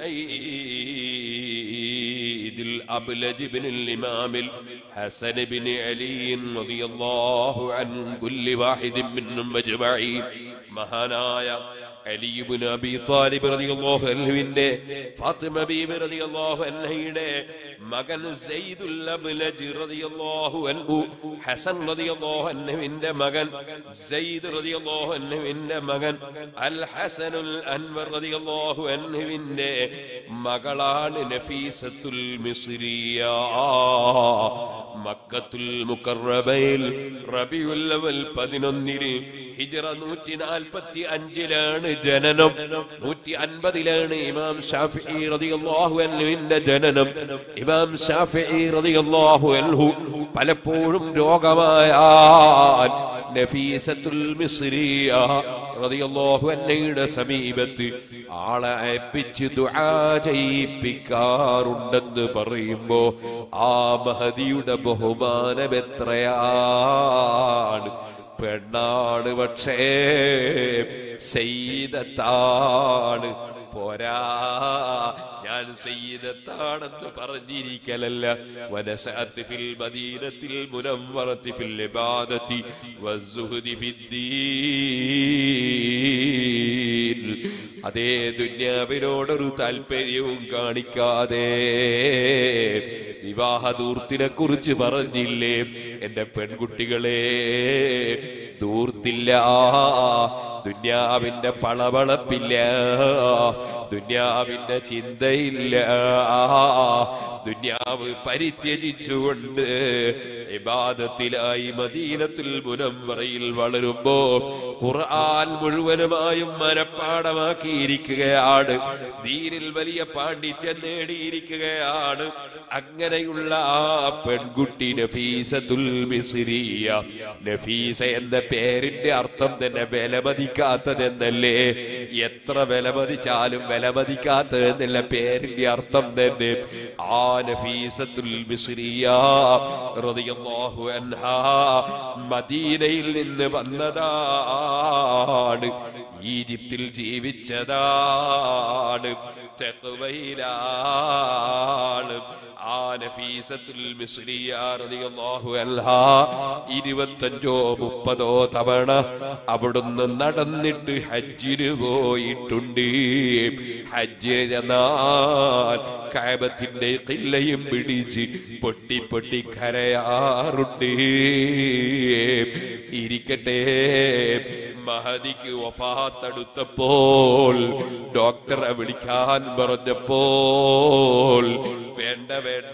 സയ്യിദിൽ അബ്ലജ് ബിൻ الإمام الحسن بن علي رضي الله عن كل واحد منهم أجمعين മഹാനായ അലിബിൻ അബി താലിബ് റളിയല്ലാഹു അൻഹുവിന്റെ ഫാത്തിമ ബീബി റളിയല്ലാഹു അൻഹയുടെ മകൻ സയ്യിദുൽ അബ്ലജ് റളിയല്ലാഹു അൻഹു ഹസൻ റളിയല്ലാഹു അൻഹുവിന്റെ മകൻ സയ്യിദ് റളിയല്ലാഹു അൻഹുവിന്റെ മകൻ അൽ ഹസനുൽ അൻവർ റളിയല്ലാഹു അൻഹുവിന്റെ മകളാണ് നഫീസത്തുൽ മിസ്രിയ മക്കത്തുൽ മുക്കറബയിൽ റബിയുൽ അവൽ പതിനൊന്നിന് ഹിജറ നൂറ്റി നാൽപ്പത്തി അഞ്ചിലാണ് ജനനം നൂറ്റി അൻപതിലാണ് ഇമാം ഷാഫി റളിയല്ലാഹു അൻഹുവിന്റെ ജനനം ഇമാം ഷാഫി റളിയല്ലാഹു അൻഹു പലപ്പോഴും രോഗമായ നഫീസത്തുൽ മിസ്രിയ റളിയല്ലാഹു അൻഹയുടെ സമീപത്ത് ആളെ അയപ്പിച്ച് ദുആ ചെയ്യിപ്പിക്കാറുണ്ടെന്ന് പറയുമ്പോ ആ മഹദിയുടെ ബഹുമാനം എത്രയാണ് പെണ്ണാണ് പക്ഷേ സെയ്തത്താണ് പോരാ ഞാൻ സയ്യിദത്താണെന്ന് പറഞ്ഞിരിക്കലല്ല വനസഅത്ത് ഫിൽ മദീനത്തിൽ മുനവ്വറത്തി ഫിൽ ഇബാദത്തി വസ്സുഹ്ദി ഫിദ്ദീൻ അതേ ദുന്യാവിനോടൊരു താല്പര്യവും കാണിക്കാതെ വിവാഹദൂർത്തിനെ കുറിച്ച് പറഞ്ഞില്ലേ എന്റെ പെൺകുട്ടികളെ ദൂർത്തില്ല ദുന്യാവിന്റെ പളവളപ്പില്ല ദുന്യാവിന്റെ ചിന്തയില്ല ദുന്യാവ് പരിത്യജിച്ചുകൊണ്ട് ഇബാദത്തിലായി മദീനത്തിൽ മുനമ്പറയിൽ വളരുമ്പോ ഖുർആൻ മുഴുവനുമായും മനഃപ്പാടമാക്കിയിരിക്കുകയാണ് ദീനിൽ വലിയ പാണ്ഡിത്യം നേടിയിരിക്കുകയാണ് അങ്ങനെയുള്ള ആ പെൺകുട്ടി നഫീസത്തുൽ മിസ്രിയ നഫീസ എന്ന പേരിന്റെ അർത്ഥം തന്നെ വിലമതിക്കാത്തതെന്നല്ലേ എത്ര വിലമതിച്ചാലും വിലമതിക്കാത്തതെന്നല്ല പേരിന്റെ അർത്ഥം തന്നെ ആ നഫീസത്തുൽ മിസ്രിയ റളിയല്ലാഹു അൻഹാ മദീനയിൽ നിന്ന് വന്നതാണ് ഈജിപ്തിൽ ജീവിച്ചതാണ് തെക്കുവയിലാണ് ആ നഫീസത്തുൽ മിസ്രിയ റളിയല്ലാഹു അൻഹാ ഇരുപത്തഞ്ചോ മുപ്പതോ തവണ അവിടുന്ന് നടന്നിട്ട് ഹജ്ജിന് പോയിട്ടുണ്ട് ഹജ്ജ് എന്നാൽ കാബത്തിന്റെ കില്ലയും പിടിച്ച് പൊട്ടി പൊട്ടി കരയാറുണ്ട് ഇരിക്കട്ടെ മഹദിക്ക് വഫാത്തടുത്തപ്പോൾ ഡോക്ടറെ വിളിക്കാൻ പറഞ്ഞപ്പോൾ വേണ്ട വേണ്ട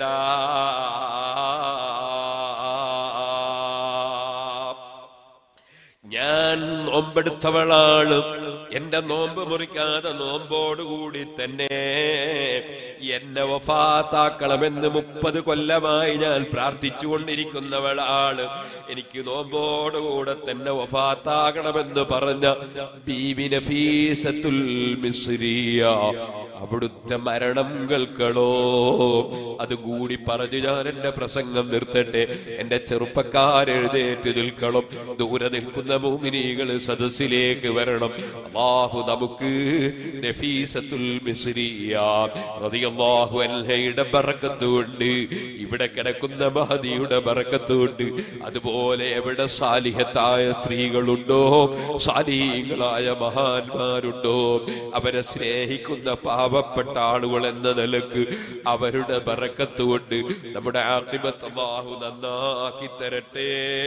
ഞാൻ നോമ്പെടുത്തവളാണ് എന്റെ നോമ്പ് മുറിക്കാതെ നോമ്പോടുകൂടി തന്നെ എന്നെ വഫാത്താക്കണമെന്ന് മുപ്പത് കൊല്ലമായി ഞാൻ പ്രാർത്ഥിച്ചുകൊണ്ടിരിക്കുന്നവളാണ് എനിക്ക് നോമ്പോടുകൂടെ തന്നെ വഫാത്താകണമെന്ന് പറഞ്ഞ ബീബി നഫീസത്തുൽ മിസ്രിയ അവിടുത്തെ മരണം കേൾക്കണോ അതുകൂടി പറഞ്ഞു ഞാൻ എന്റെ പ്രസംഗം നിർത്തട്ടെ എന്റെ ചെറുപ്പക്കാരെഴുന്നേറ്റ് നിൽക്കണം ദൂരെ നിൽക്കുന്ന മൂമിനികൾ സദസ്സിലേക്ക് വരണം അള്ളാഹു നമുക്ക് നഫീസത്തുൽ മിസ്രിയ റളിയല്ലാഹു അൻഹയുടെ ബറക്കത്തുണ്ട് ഇവിടെ കിടക്കുന്ന മഹദിയുടെ ബറക്കത്തുണ്ട് അതുപോലെ എവിടെ സാലിഹത്തായ സ്ത്രീകളുണ്ടോ സാലിഹീങ്ങളായ മഹാന്മാരുണ്ടോ അവരെ സ്നേഹിക്കുന്ന പാവപ്പെട്ട ആളുകൾ എന്ന നിലക്ക് അവരുടെ ബറക്കത്തുകൊണ്ട് നമ്മുടെ ആർത്തിമത്ത് അള്ളാഹു നന്നാക്കി തരട്ടെ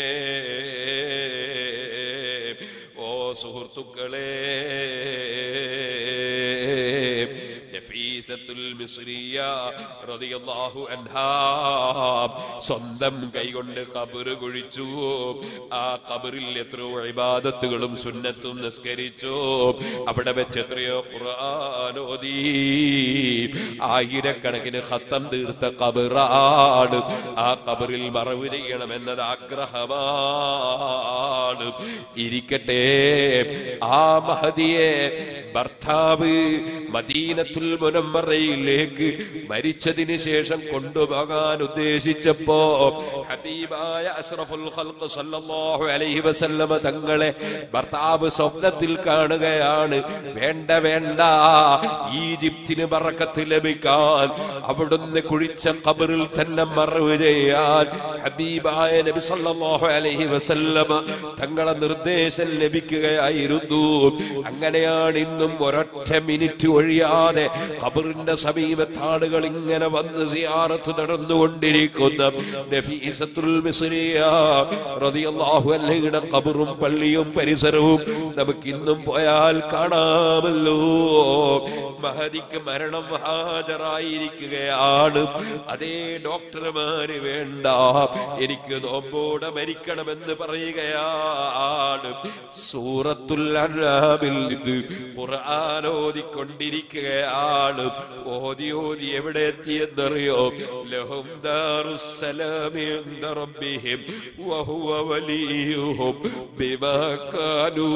ഓ സുഹൃത്തുക്കളെ നഫീസത്തുൽ മിസ്രിയ റളിയല്ലാഹു അൻഹാ സ്വന്തം കൈകൊണ്ട് കബറ് കുഴിച്ചു ആ കബറിൽ എത്രയോ ഇബാദത്തുകളും സുന്നത്തും നിസ്കരിച്ചു അവിടെ വെച്ച് എത്രയോ ഖുർആാനോദി ആയിരക്കണക്കിന് ഹത്തം തീർത്ത കബറാണ് ആ കബറിൽ മറവ് ചെയ്യണമെന്നത് ആഗ്രഹമാണ് ഇരിക്കട്ടെ ആ മഹദിയെ ഭർത്താവ് മദീനത്തുൽ മുനമ്മറയിലേക്ക് മരിച്ചതിന് ശേഷം കൊണ്ടുപോകാൻ ഉദ്ദേശിച്ചപ്പോ ഹബീബായ അഷ്റഫുൽ ഖൽഖ് സല്ലല്ലാഹു അലൈഹി വസല്ലമ തങ്ങളെ ഭർത്താവ് സ്വപ്നത്തിൽ കാണുകയാണ് വേണ്ട വേണ്ട ഈജിപ്തിന് ബറക്കത്ത് ലഭിക്കാൻ അവിടുന്ന് കുഴിച്ച കബറിൽ തന്നെ മറവ് ചെയ്യാൻ ഹബീബായ നബി സല്ലല്ലാഹു അലൈഹി വസല്ലമ തങ്ങളെ നിർദ്ദേശം ലഭിക്കുകയായിരുന്നു അങ്ങനെയാണ് ഇന്നും ഒരൊറ്റ മിനിറ്റ് ഒഴിയാതെ ഖബറിന്റെ സമീപത്ത് ആളുകൾ ഇങ്ങനെ വന്ന് സിയാറത്ത് നടന്നുകൊണ്ടിരിക്കുന്ന നഫീസത്തുൽ മിസ്രിയ റളിയല്ലാഹു അൻഹയുടെ ഖബറും പള്ളിയും പരിസരവും നമുക്ക് ഇന്നും പോയാൽ കാണാമല്ലോ മഹദിക്ക് മരണം ഹാജരായിരിക്കുകയാണ് അതേ ഡോക്ടർമാര് വേണ്ട എനിക്ക് നോമ്പോടെ മരിക്കണമെന്ന് പറയുകയാണ് സൂറത്തുൽ അൻആമിൽ ഇത് ഖുർആൻ ഓതിക്കൊണ്ടിരിക്കുകയാണ് ഓതി ഓതി എവിടെ എത്തിയെന്നറിയോ ലഹും ദാറുസ്സലാമി ഇൻദ റബ്ബിഹിം വഹുവ വലിയുഹും ബിമാ കാനൂ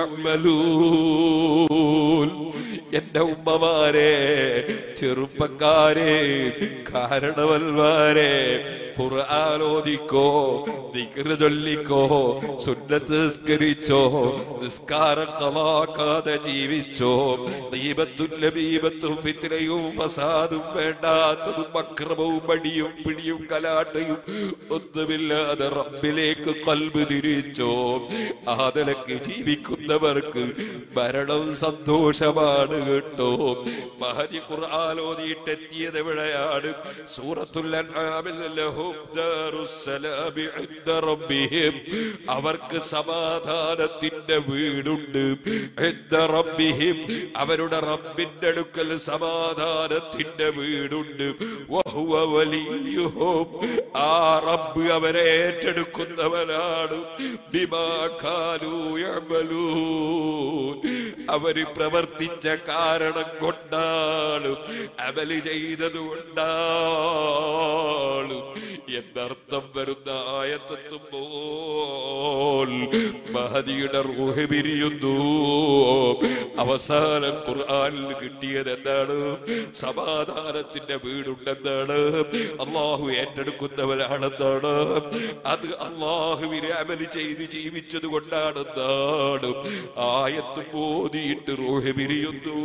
യഅമലൂൻ എന്റെ ഉമ്മമാരെ ചെറുപ്പക്കാരെ കാരണവന്മാരെ ഖുർആാനോദിക്കോ ദിക്റ് ചൊല്ലിക്കോ സുന്നത്ത് നിസ്കരിച്ചോ നിസ്കാരം കളാക്കാതെ ജീവിച്ചോ ദീപത്തും ലബീബത്തും ഫിത്രയും ഫസാദും വേണ്ടാത്തതും അക്രമവും മടിയും പിടിയും കലാട്ടയും ഒന്നുമില്ലാതെ റബ്ബിലേക്ക് കൽബ് തിരിച്ചോ ആ നിലക്ക് ജീവിക്കുന്നവർക്ക് മരണം സന്തോഷമാണ് കേട്ടോ മഹതി ഖുർആാനോദിയിട്ടെത്തിയത് എവിടെയാണ് സൂറത്തുൽ അൻആമിൽ ലഹും ദാറുസ്സലാമി ഇൻദ റബ്ബിഹിം അവർക്ക് സമാധാനത്തിന്റെ വീടുണ്ട് ഇൻദ റബ്ബിഹിം അവരുടെ റബ്ബിന്റെ അടുക്കൽ സമാധാനത്തിന്റെ വീടുണ്ട് വഹുവ വലിയുഹും ആ റബ്ബ് അവരെ ഏറ്റെടുക്കുന്നവനാണ് ബിമാ കാനൂ യഅമലൂൻ അവര് പ്രവർത്തിച്ച കാരണം കൊണ്ടാണ് അമല് ചെയ്തത് കൊണ്ടാണ് എന്നർത്ഥം വരുന്ന ആയത്തെത്തുമ്പോൾ മഹദിയുടെ റൂഹ് പിരിയുന്നു അവസാനം ഖുർആനിൽ കിട്ടിയത് എന്താണ് സമാധാനത്തിന്റെ വീടുണ്ടെന്നാണ് അള്ളാഹു ഏറ്റെടുക്കുന്നവരാണെന്നാണ് അത് അള്ളാഹുവിനെ അമല് ചെയ്ത് ജീവിച്ചത് കൊണ്ടാണെന്നാണ് ആയത്ത് മോദിയിട്ട് റൂഹ് പിരിയുന്നു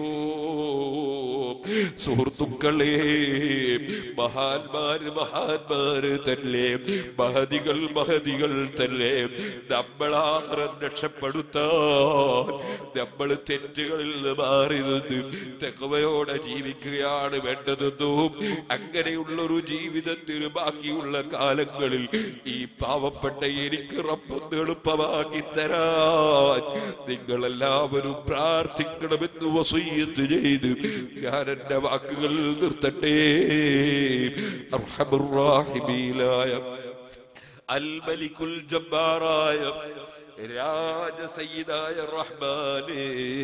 സുഹൃത്തുക്കളെ മഹാന്മാര് മഹാന്മാര് തന്നെ മഹതികൾ മഹതികൾ തന്നെ നമ്മളാഹ്റം രക്ഷപ്പെടുത്താൻ നമ്മൾ തെറ്റുകളിൽ നിന്ന് മാറി നിന്ന് തെക്കവയോടെ ജീവിക്കുകയാണ് വേണ്ടതെന്നും അങ്ങനെയുള്ള ഒരു ജീവിതത്തിന് ബാക്കിയുള്ള കാലങ്ങളിൽ ഈ പാവപ്പെട്ട എനിക്ക് റബ്ബൊന്ന് എളുപ്പമാക്കി തരാൻ നിങ്ങളെല്ലാവരും പ്രാർത്ഥിക്കണമെന്ന് വസീയത്ത് ചെയ്ത് ഞാൻ എന്റെ വാക്കുകൾ നിർത്തട്ടെ അർഹമുറാഹിമീലായ അൽമലിക്കുൽ ജബ്ബാറായ രാജസയ്യിദായ റഹ്മാനേ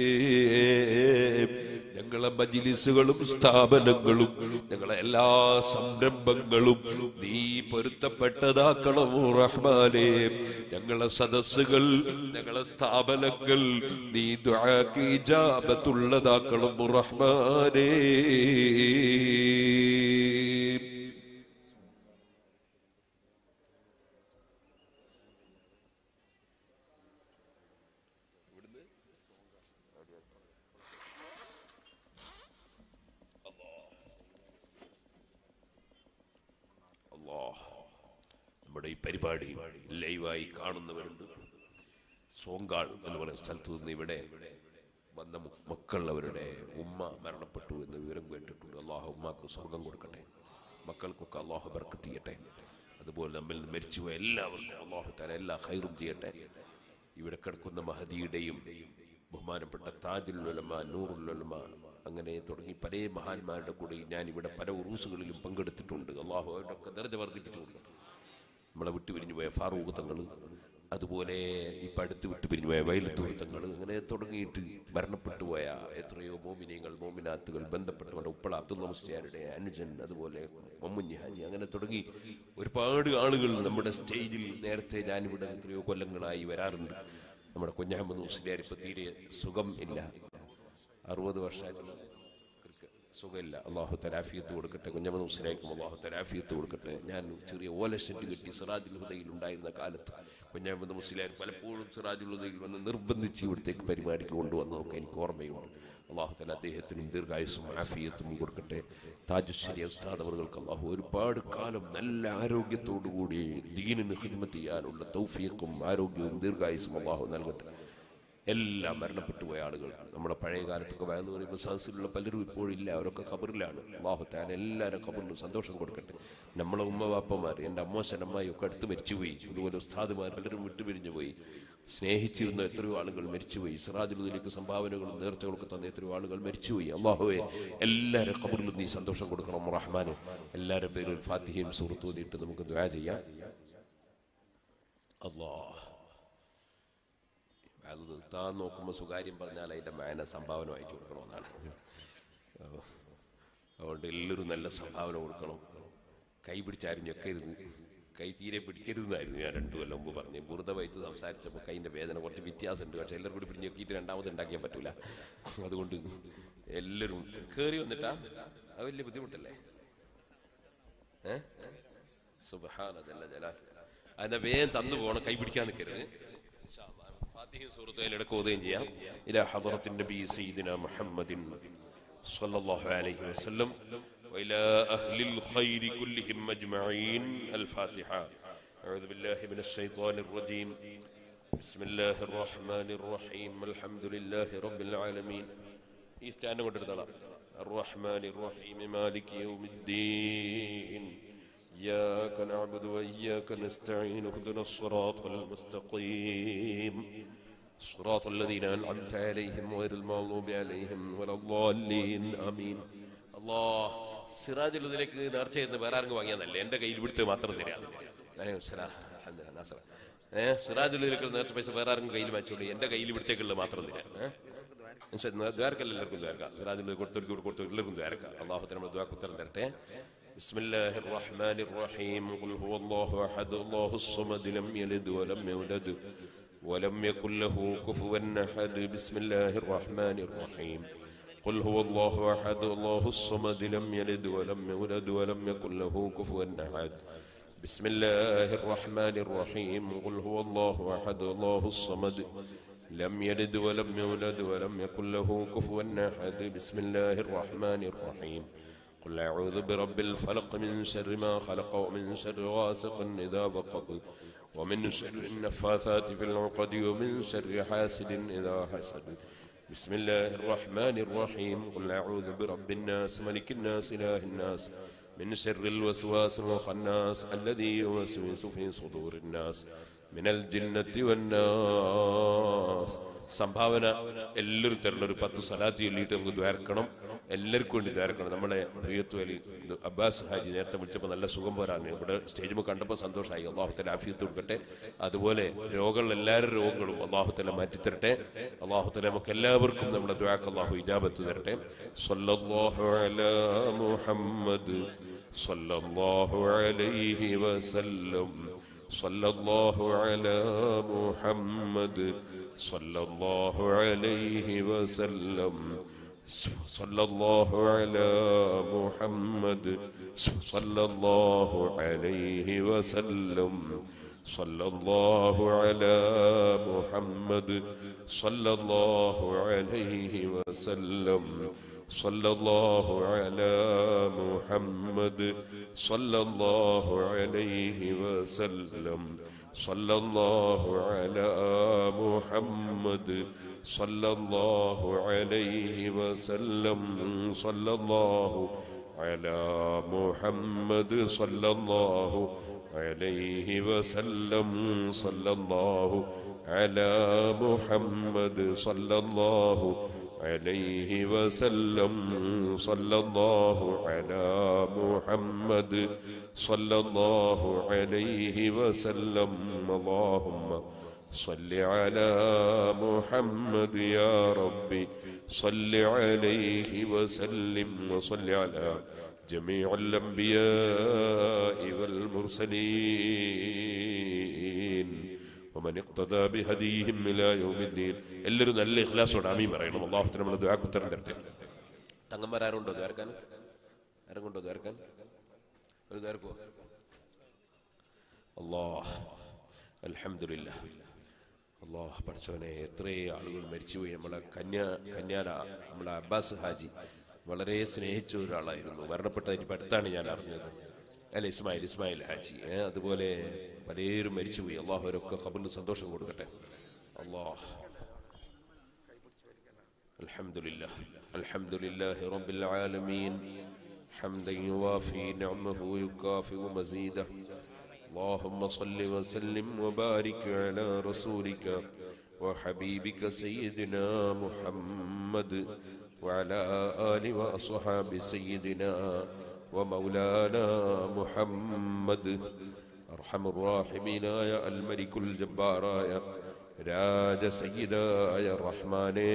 ഞങ്ങളെ മജിലിസുകളും സ്ഥാപനങ്ങളും ഞങ്ങളെ എല്ലാ സംരംഭങ്ങളും നീ പൊരുത്തപ്പെട്ടതാക്കണം റഹ്മാനേ ഞങ്ങളെ സദസ്സുകൾ ഞങ്ങളെ സ്ഥാപനങ്ങൾ നീ ദുആക്ക് ഇജാബത്തുള്ളതാക്കണം റഹ്മാനേ അല്ലാഹ് നമ്മുടെ ഈ പരിപാടി ലൈവായി കാണുന്നവരുണ്ട് സോങ്കാൾ എന്ന് പറയുന്ന സ്ഥലത്ത് നിന്ന് ഇവിടെ വന്ന മു- മക്കൾ അവരുടെ ഉമ്മ മരണപ്പെട്ടു എന്ന് വിവരം കേട്ടിട്ടുണ്ട് അള്ളാഹു ഉമ്മാക്ക് സ്വർഗം കൊടുക്കട്ടെ മക്കൾക്കൊക്കെ അള്ളാഹു ബർക്കത്ത് ചെയ്യട്ടെ അതുപോലെ നമ്മിൽ നിന്ന് മരിച്ചുപോയ എല്ലാവർക്കും അള്ളാഹു താല എല്ലാ ഹൈറും ചെയ്യട്ടെ ഇവിടെ കിടക്കുന്ന മഹദിയുടെയും ബഹുമാനപ്പെട്ട താജുൽ ഉലമ നൂറുൽ ഉലമ അങ്ങനെ തുടങ്ങി പല മഹാന്മാരുടെ കൂടെ ഞാൻ ഇവിടെ പല ഉറൂസുകളിലും പങ്കെടുത്തിട്ടുണ്ട് അള്ളാഹു അവരുടെയൊക്കെ ദർജ വർദ്ധിപ്പിച്ചുകൊണ്ട് നമ്മളെ വിട്ടു പിരിഞ്ഞു പോയ ഫാറൂഖ് തങ്ങൾ അതുപോലെ ഇപ്പം അടുത്ത് വിട്ടു പിരിഞ്ഞു പോയ വയലത്തൂർ തങ്ങൾ അങ്ങനെ തുടങ്ങിയിട്ട് മരണപ്പെട്ടു പോയ എത്രയോ മോമിനിയങ്ങൾ മോമിനാത്തുകൾ ബന്ധപ്പെട്ടവരുടെ ഉപ്പള അബ്ദുള്ള മുസ്ലിയാരുടെ അനുജൻ അതുപോലെ മമ്മുഞ്ഞി ഹാജി അങ്ങനെ തുടങ്ങി ഒരുപാട് ആളുകൾ നമ്മുടെ സ്റ്റേജിൽ നേരത്തെ ഞാനിവിടെ എത്രയോ കൊല്ലങ്ങളായി വരാറുണ്ട് നമ്മുടെ കുഞ്ഞഹമ്മദ് മുസ്ലിയാർ ഇപ്പം തീരെ സുഖം ഇല്ല അറുപത് വർഷമായിട്ടുള്ള സുഖമില്ല അള്ളാഹു തലാഫിയത്ത് കൊടുക്കട്ടെ കുഞ്ഞമ്മദ് മുസ്ലിയായിരിക്കും അള്ളാഹു തലാഫിയത്ത് കൊടുക്കട്ടെ ഞാൻ ചെറിയ ഓല സെറ്റ് കിട്ടി സിറാജുൽ ഹുദയിൽ ഉണ്ടായിരുന്ന കാലത്ത് കുഞ്ഞമ്മദ് മുസ്ലിയാർ പലപ്പോഴും സിറാജുൽ ഹുദയിൽ വന്ന് നിർബന്ധിച്ച് ഇവിടത്തേക്ക് പരിപാടിക്ക് കൊണ്ടുവന്നതൊക്കെ എനിക്ക് ഓർമ്മയുണ്ട് അള്ളാഹു തല അദ്ദേഹത്തിനും ദീർഘായുസും ആഫിയത്തും കൊടുക്കട്ടെ താജുശ്ശേരി ഉസ്താദ് അവർക്ക് അള്ളാഹു ഒരുപാട് കാലം നല്ല ആരോഗ്യത്തോടു കൂടി ദീനിന് ഹിദ്മത്ത് ചെയ്യാനുള്ള തൗഫീഖും ആരോഗ്യവും ദീർഘായുസും അള്ളാഹു നൽകട്ടെ എല്ലാം മരണപ്പെട്ടു പോയ ആളുകൾ നമ്മുടെ പഴയ കാലത്തൊക്കെ വയന്ന് പറയുമ്പോൾ സദസ്സിലുള്ള പലരും ഇപ്പോഴില്ല അവരൊക്കെ ഖബറിലാണ് അള്ളാഹുത്താൻ എല്ലാവരും ഖബറിലും സന്തോഷം കൊടുക്കട്ടെ നമ്മളെ ഉമ്മ വാപ്പമാർ എൻ്റെ അമ്മോശൻ അമ്മായി ഒക്കെ അടുത്ത് മരിച്ചുപോയി അതുപോലെ ഉസ്താദുമാർ പലരും വിട്ടുപിരിഞ്ഞു പോയി സ്നേഹിച്ചിരുന്ന എത്രയോ ആളുകൾ മരിച്ചുപോയി സിറാജുദ്ദീലേക്ക് സംഭാവനകളും നേർച്ചകളൊക്കെ തന്ന എത്രയോ ആളുകൾ മരിച്ചുപോയി അള്ളാഹുവെ എല്ലാവരും ഖബറിലും നീ സന്തോഷം കൊടുക്കണം റഹ്മാന് എല്ലാവരുടെ പേരിൽ ഫാത്തിഹയും സുഹൃത്തു നീട്ട് നമുക്ക് ദ്വാ ചെയ്യാം അള്ളാഹ് അത് നിർത്താൻ നോക്കുമ്പോൾ സ്വകാര്യം പറഞ്ഞാൽ അതിൻ്റെ മേന സംഭാവന വായിച്ചു കൊടുക്കണമെന്നാണ് അപ്പൊ അതുകൊണ്ട് എല്ലാവരും നല്ല സംഭാവന കൊടുക്കണം കൈ പിടിച്ചാരും ഞെക്കരുത് കൈ തീരെ പിടിക്കരുതെന്നായിരുന്നു ഞാൻ രണ്ടു കൊല്ലം മുമ്പ് പറഞ്ഞു വെറുതെ വൈത്ത് സംസാരിച്ചപ്പോൾ കൈൻ്റെ വേദന കുറച്ച് വ്യത്യാസമുണ്ട് പക്ഷെ എല്ലാവരും കൂടി പിടിഞ്ഞ് ഞെക്കിയിട്ട് രണ്ടാമത് ഉണ്ടാക്കിയാൻ പറ്റൂല അതുകൊണ്ട് എല്ലാവരും കയറി വന്നിട്ടാ അത് വലിയ ബുദ്ധിമുട്ടല്ലേ ഏ സുബ്ഹാനല്ലാഹ് ജലാൽ അതിന്റെ വേഗം തന്നു പോകണം കൈ പിടിക്കാൻ നിൽക്കരുത് ഇൻഷാ അല്ലാഹ്. ഫാത്തിഹയും സൂറത്തും ഇടയ്ക്ക് ഓതുകയും ചെയ്യാം ഇലാ ഹദറത്തിൻ നബി സയ്യിദിന മുഹമ്മദിൻ സ്വല്ലല്ലാഹു അലൈഹി വസല്ലം وإلى أهل الخير كلهم أجمعين الفاتحة أعوذ بالله من الشيطان الرجيم بسم الله الرحمن الرحيم الحمد لله رب العالمين ഈ സ്റ്റാൻഡ് കൊണ്ടെടുത്തോളാം الرحمن الرحيم مالك يوم الدين إياك نعبد وإياك نستعين اهدنا الصراط المستقيم صراط الذين أنعمت عليهم غير المغضوب عليهم ولا الضالين آمين الله സിറാജുൽ ഇതിലേക്ക് നേർച്ച ചെയ്യുന്ന വേറെ ആരെങ്കിലും വാങ്ങിയതല്ലേ എന്റെ കയ്യിൽ പിടുത്ത് മാത്രം തരാം ഏഹ് സിറാജുൽ ഇതിലേക്ക് നേർച്ച പൈസ വേറെ ആരെങ്കിലും കയ്യിൽ വെച്ചോളൂ എന്റെ കയ്യിൽ പിടുത്തേക്കുള്ളത് മാത്രം തരാം ഏഹ് ദ്വാരക്കല്ല എല്ലാവർക്കും ദ്വാരക്കാം സിറാജുൽ കൊടുത്തവർക്ക് കൊടുത്തു എല്ലാവർക്കും ദ്വാരക്കാം അള്ളാഹുത്തിന് നമ്മൾ ദ്വാക്ക് ഉത്തരം തരട്ടെ بسم الله الرحمن الرحيم قل هو الله احد الله الصمد لم يلد ولم يولد ولم يكن له كفوا احد بسم الله الرحمن الرحيم قل هو الله احد الله الصمد لم يلد ولم يولد ولم يكن له كفوا احد بسم الله الرحمن الرحيم قل هو الله احد الله الصمد لم يلد ولم يولد ولم يكن له كفوا احد بسم الله الرحمن الرحيم قل أعوذ برب الفلق من شر ما خلق ومن شر غاسق إذا وقب ومن شر النفاثات في العقد ومن شر حاسد إذا حسد بسم الله الرحمن الرحيم قل أعوذ برب الناس ملك الناس إله الناس من شر الوسواس الخناس الذي يوسوس في صدور الناس من الجنة والناس സംഭാവന എല്ലാവരും തരുന്ന ഒരു പത്ത് സലാത്ത് ചൊല്ലിയിട്ട് നമുക്ക് ദ്വാരക്കണം എല്ലാവർക്കും വേണ്ടി ദ്വാരക്കണം നമ്മുടെ പ്രിയത്വ അലി ഇത് അബ്ബാസ് ഹാജി നേരത്തെ വിളിച്ചപ്പോൾ നല്ല സുഖം പോരാണ് ഇവിടെ സ്റ്റേജിൽ കണ്ടപ്പോൾ സന്തോഷമായി അള്ളാഹുത്തല ആഫിയത്ത് കൊടുക്കട്ടെ അതുപോലെ രോഗങ്ങൾ എല്ലാവരുടെ രോഗങ്ങളും അള്ളാഹുത്തല മാറ്റിത്തരട്ടെ അള്ളാഹുത്തല നമുക്ക് എല്ലാവർക്കും നമ്മുടെ ദ്വാക്ക് അള്ളാഹു ഇജാബത്ത് തരട്ടെ സല്ലല്ലാഹു അലാ മുഹമ്മദ് സല്ലല്ലാഹു അലൈഹി വസല്ലം صلى الله على محمد صلى الله عليه وسلم صلى الله على محمد صلى الله عليه وسلم صلى الله على محمد صلى الله عليه وسلم صلى الله على محمد صلى الله عليه وسلم صلى الله على محمد صلى الله عليه وسلم صلى الله على محمد صلى الله عليه وسلم صلى الله على محمد صلى الله عليه وسلم صلى الله على محمد صلى الله عليه وسلم اللهم صل على محمد يا ربي صل عليه وسلم وصل على جميع الأنبياء والمرسلين ومن اقتدى بهديهم إلى يوم الدين എല്ലാവരും നല്ല ഇഖ്ലാസോട് ആമീൻ പറയണം അള്ളാഹുത്തിന് നമ്മൾ ദ്വാക്കുത്തരം തരട്ടെ തങ്ങന്മാരാരുണ്ടോ ദ്വാരക്കാൻ ആരും കൊണ്ടോ ദ്വാരക്കാൻ ഒരു ദ്വാരക്കോ അള്ളാഹ് അൽഹംദുലില്ല അള്ളാഹ് പഠിച്ചവനെ എത്രയോ ആളുകൾ മരിച്ചുപോയി നമ്മളെ കന്യാ കന്യാല നമ്മളെ അബ്ബാസ് ഹാജി വളരെ സ്നേഹിച്ച ഒരാളായിരുന്നു മരണപ്പെട്ട ഇപ്പം അടുത്താണ് ഞാൻ അറിഞ്ഞത് അല്ല ഇസ്മായിൽ ഇസ്മായിൽ ഹാജി ഏ, അതുപോലെ പലരും മരിച്ചുപോയി അള്ളാഹു അവരൊക്കെ ഖബറിന് സന്തോഷം കൊടുക്കട്ടെ അള്ളാഹ് الحمد لله الحمد لله رب العالمين حمدا يوافي نعمه ويكافئ مزيده اللهم صل وسلم وبارك على رسولك وحبيبك سيدنا محمد وعلى آل وأصحاب سيدنا ومولانا محمد أرحم الراحمين يا الملك الجبار يا രാജ സയ്യിദായ റഹ്മാനേ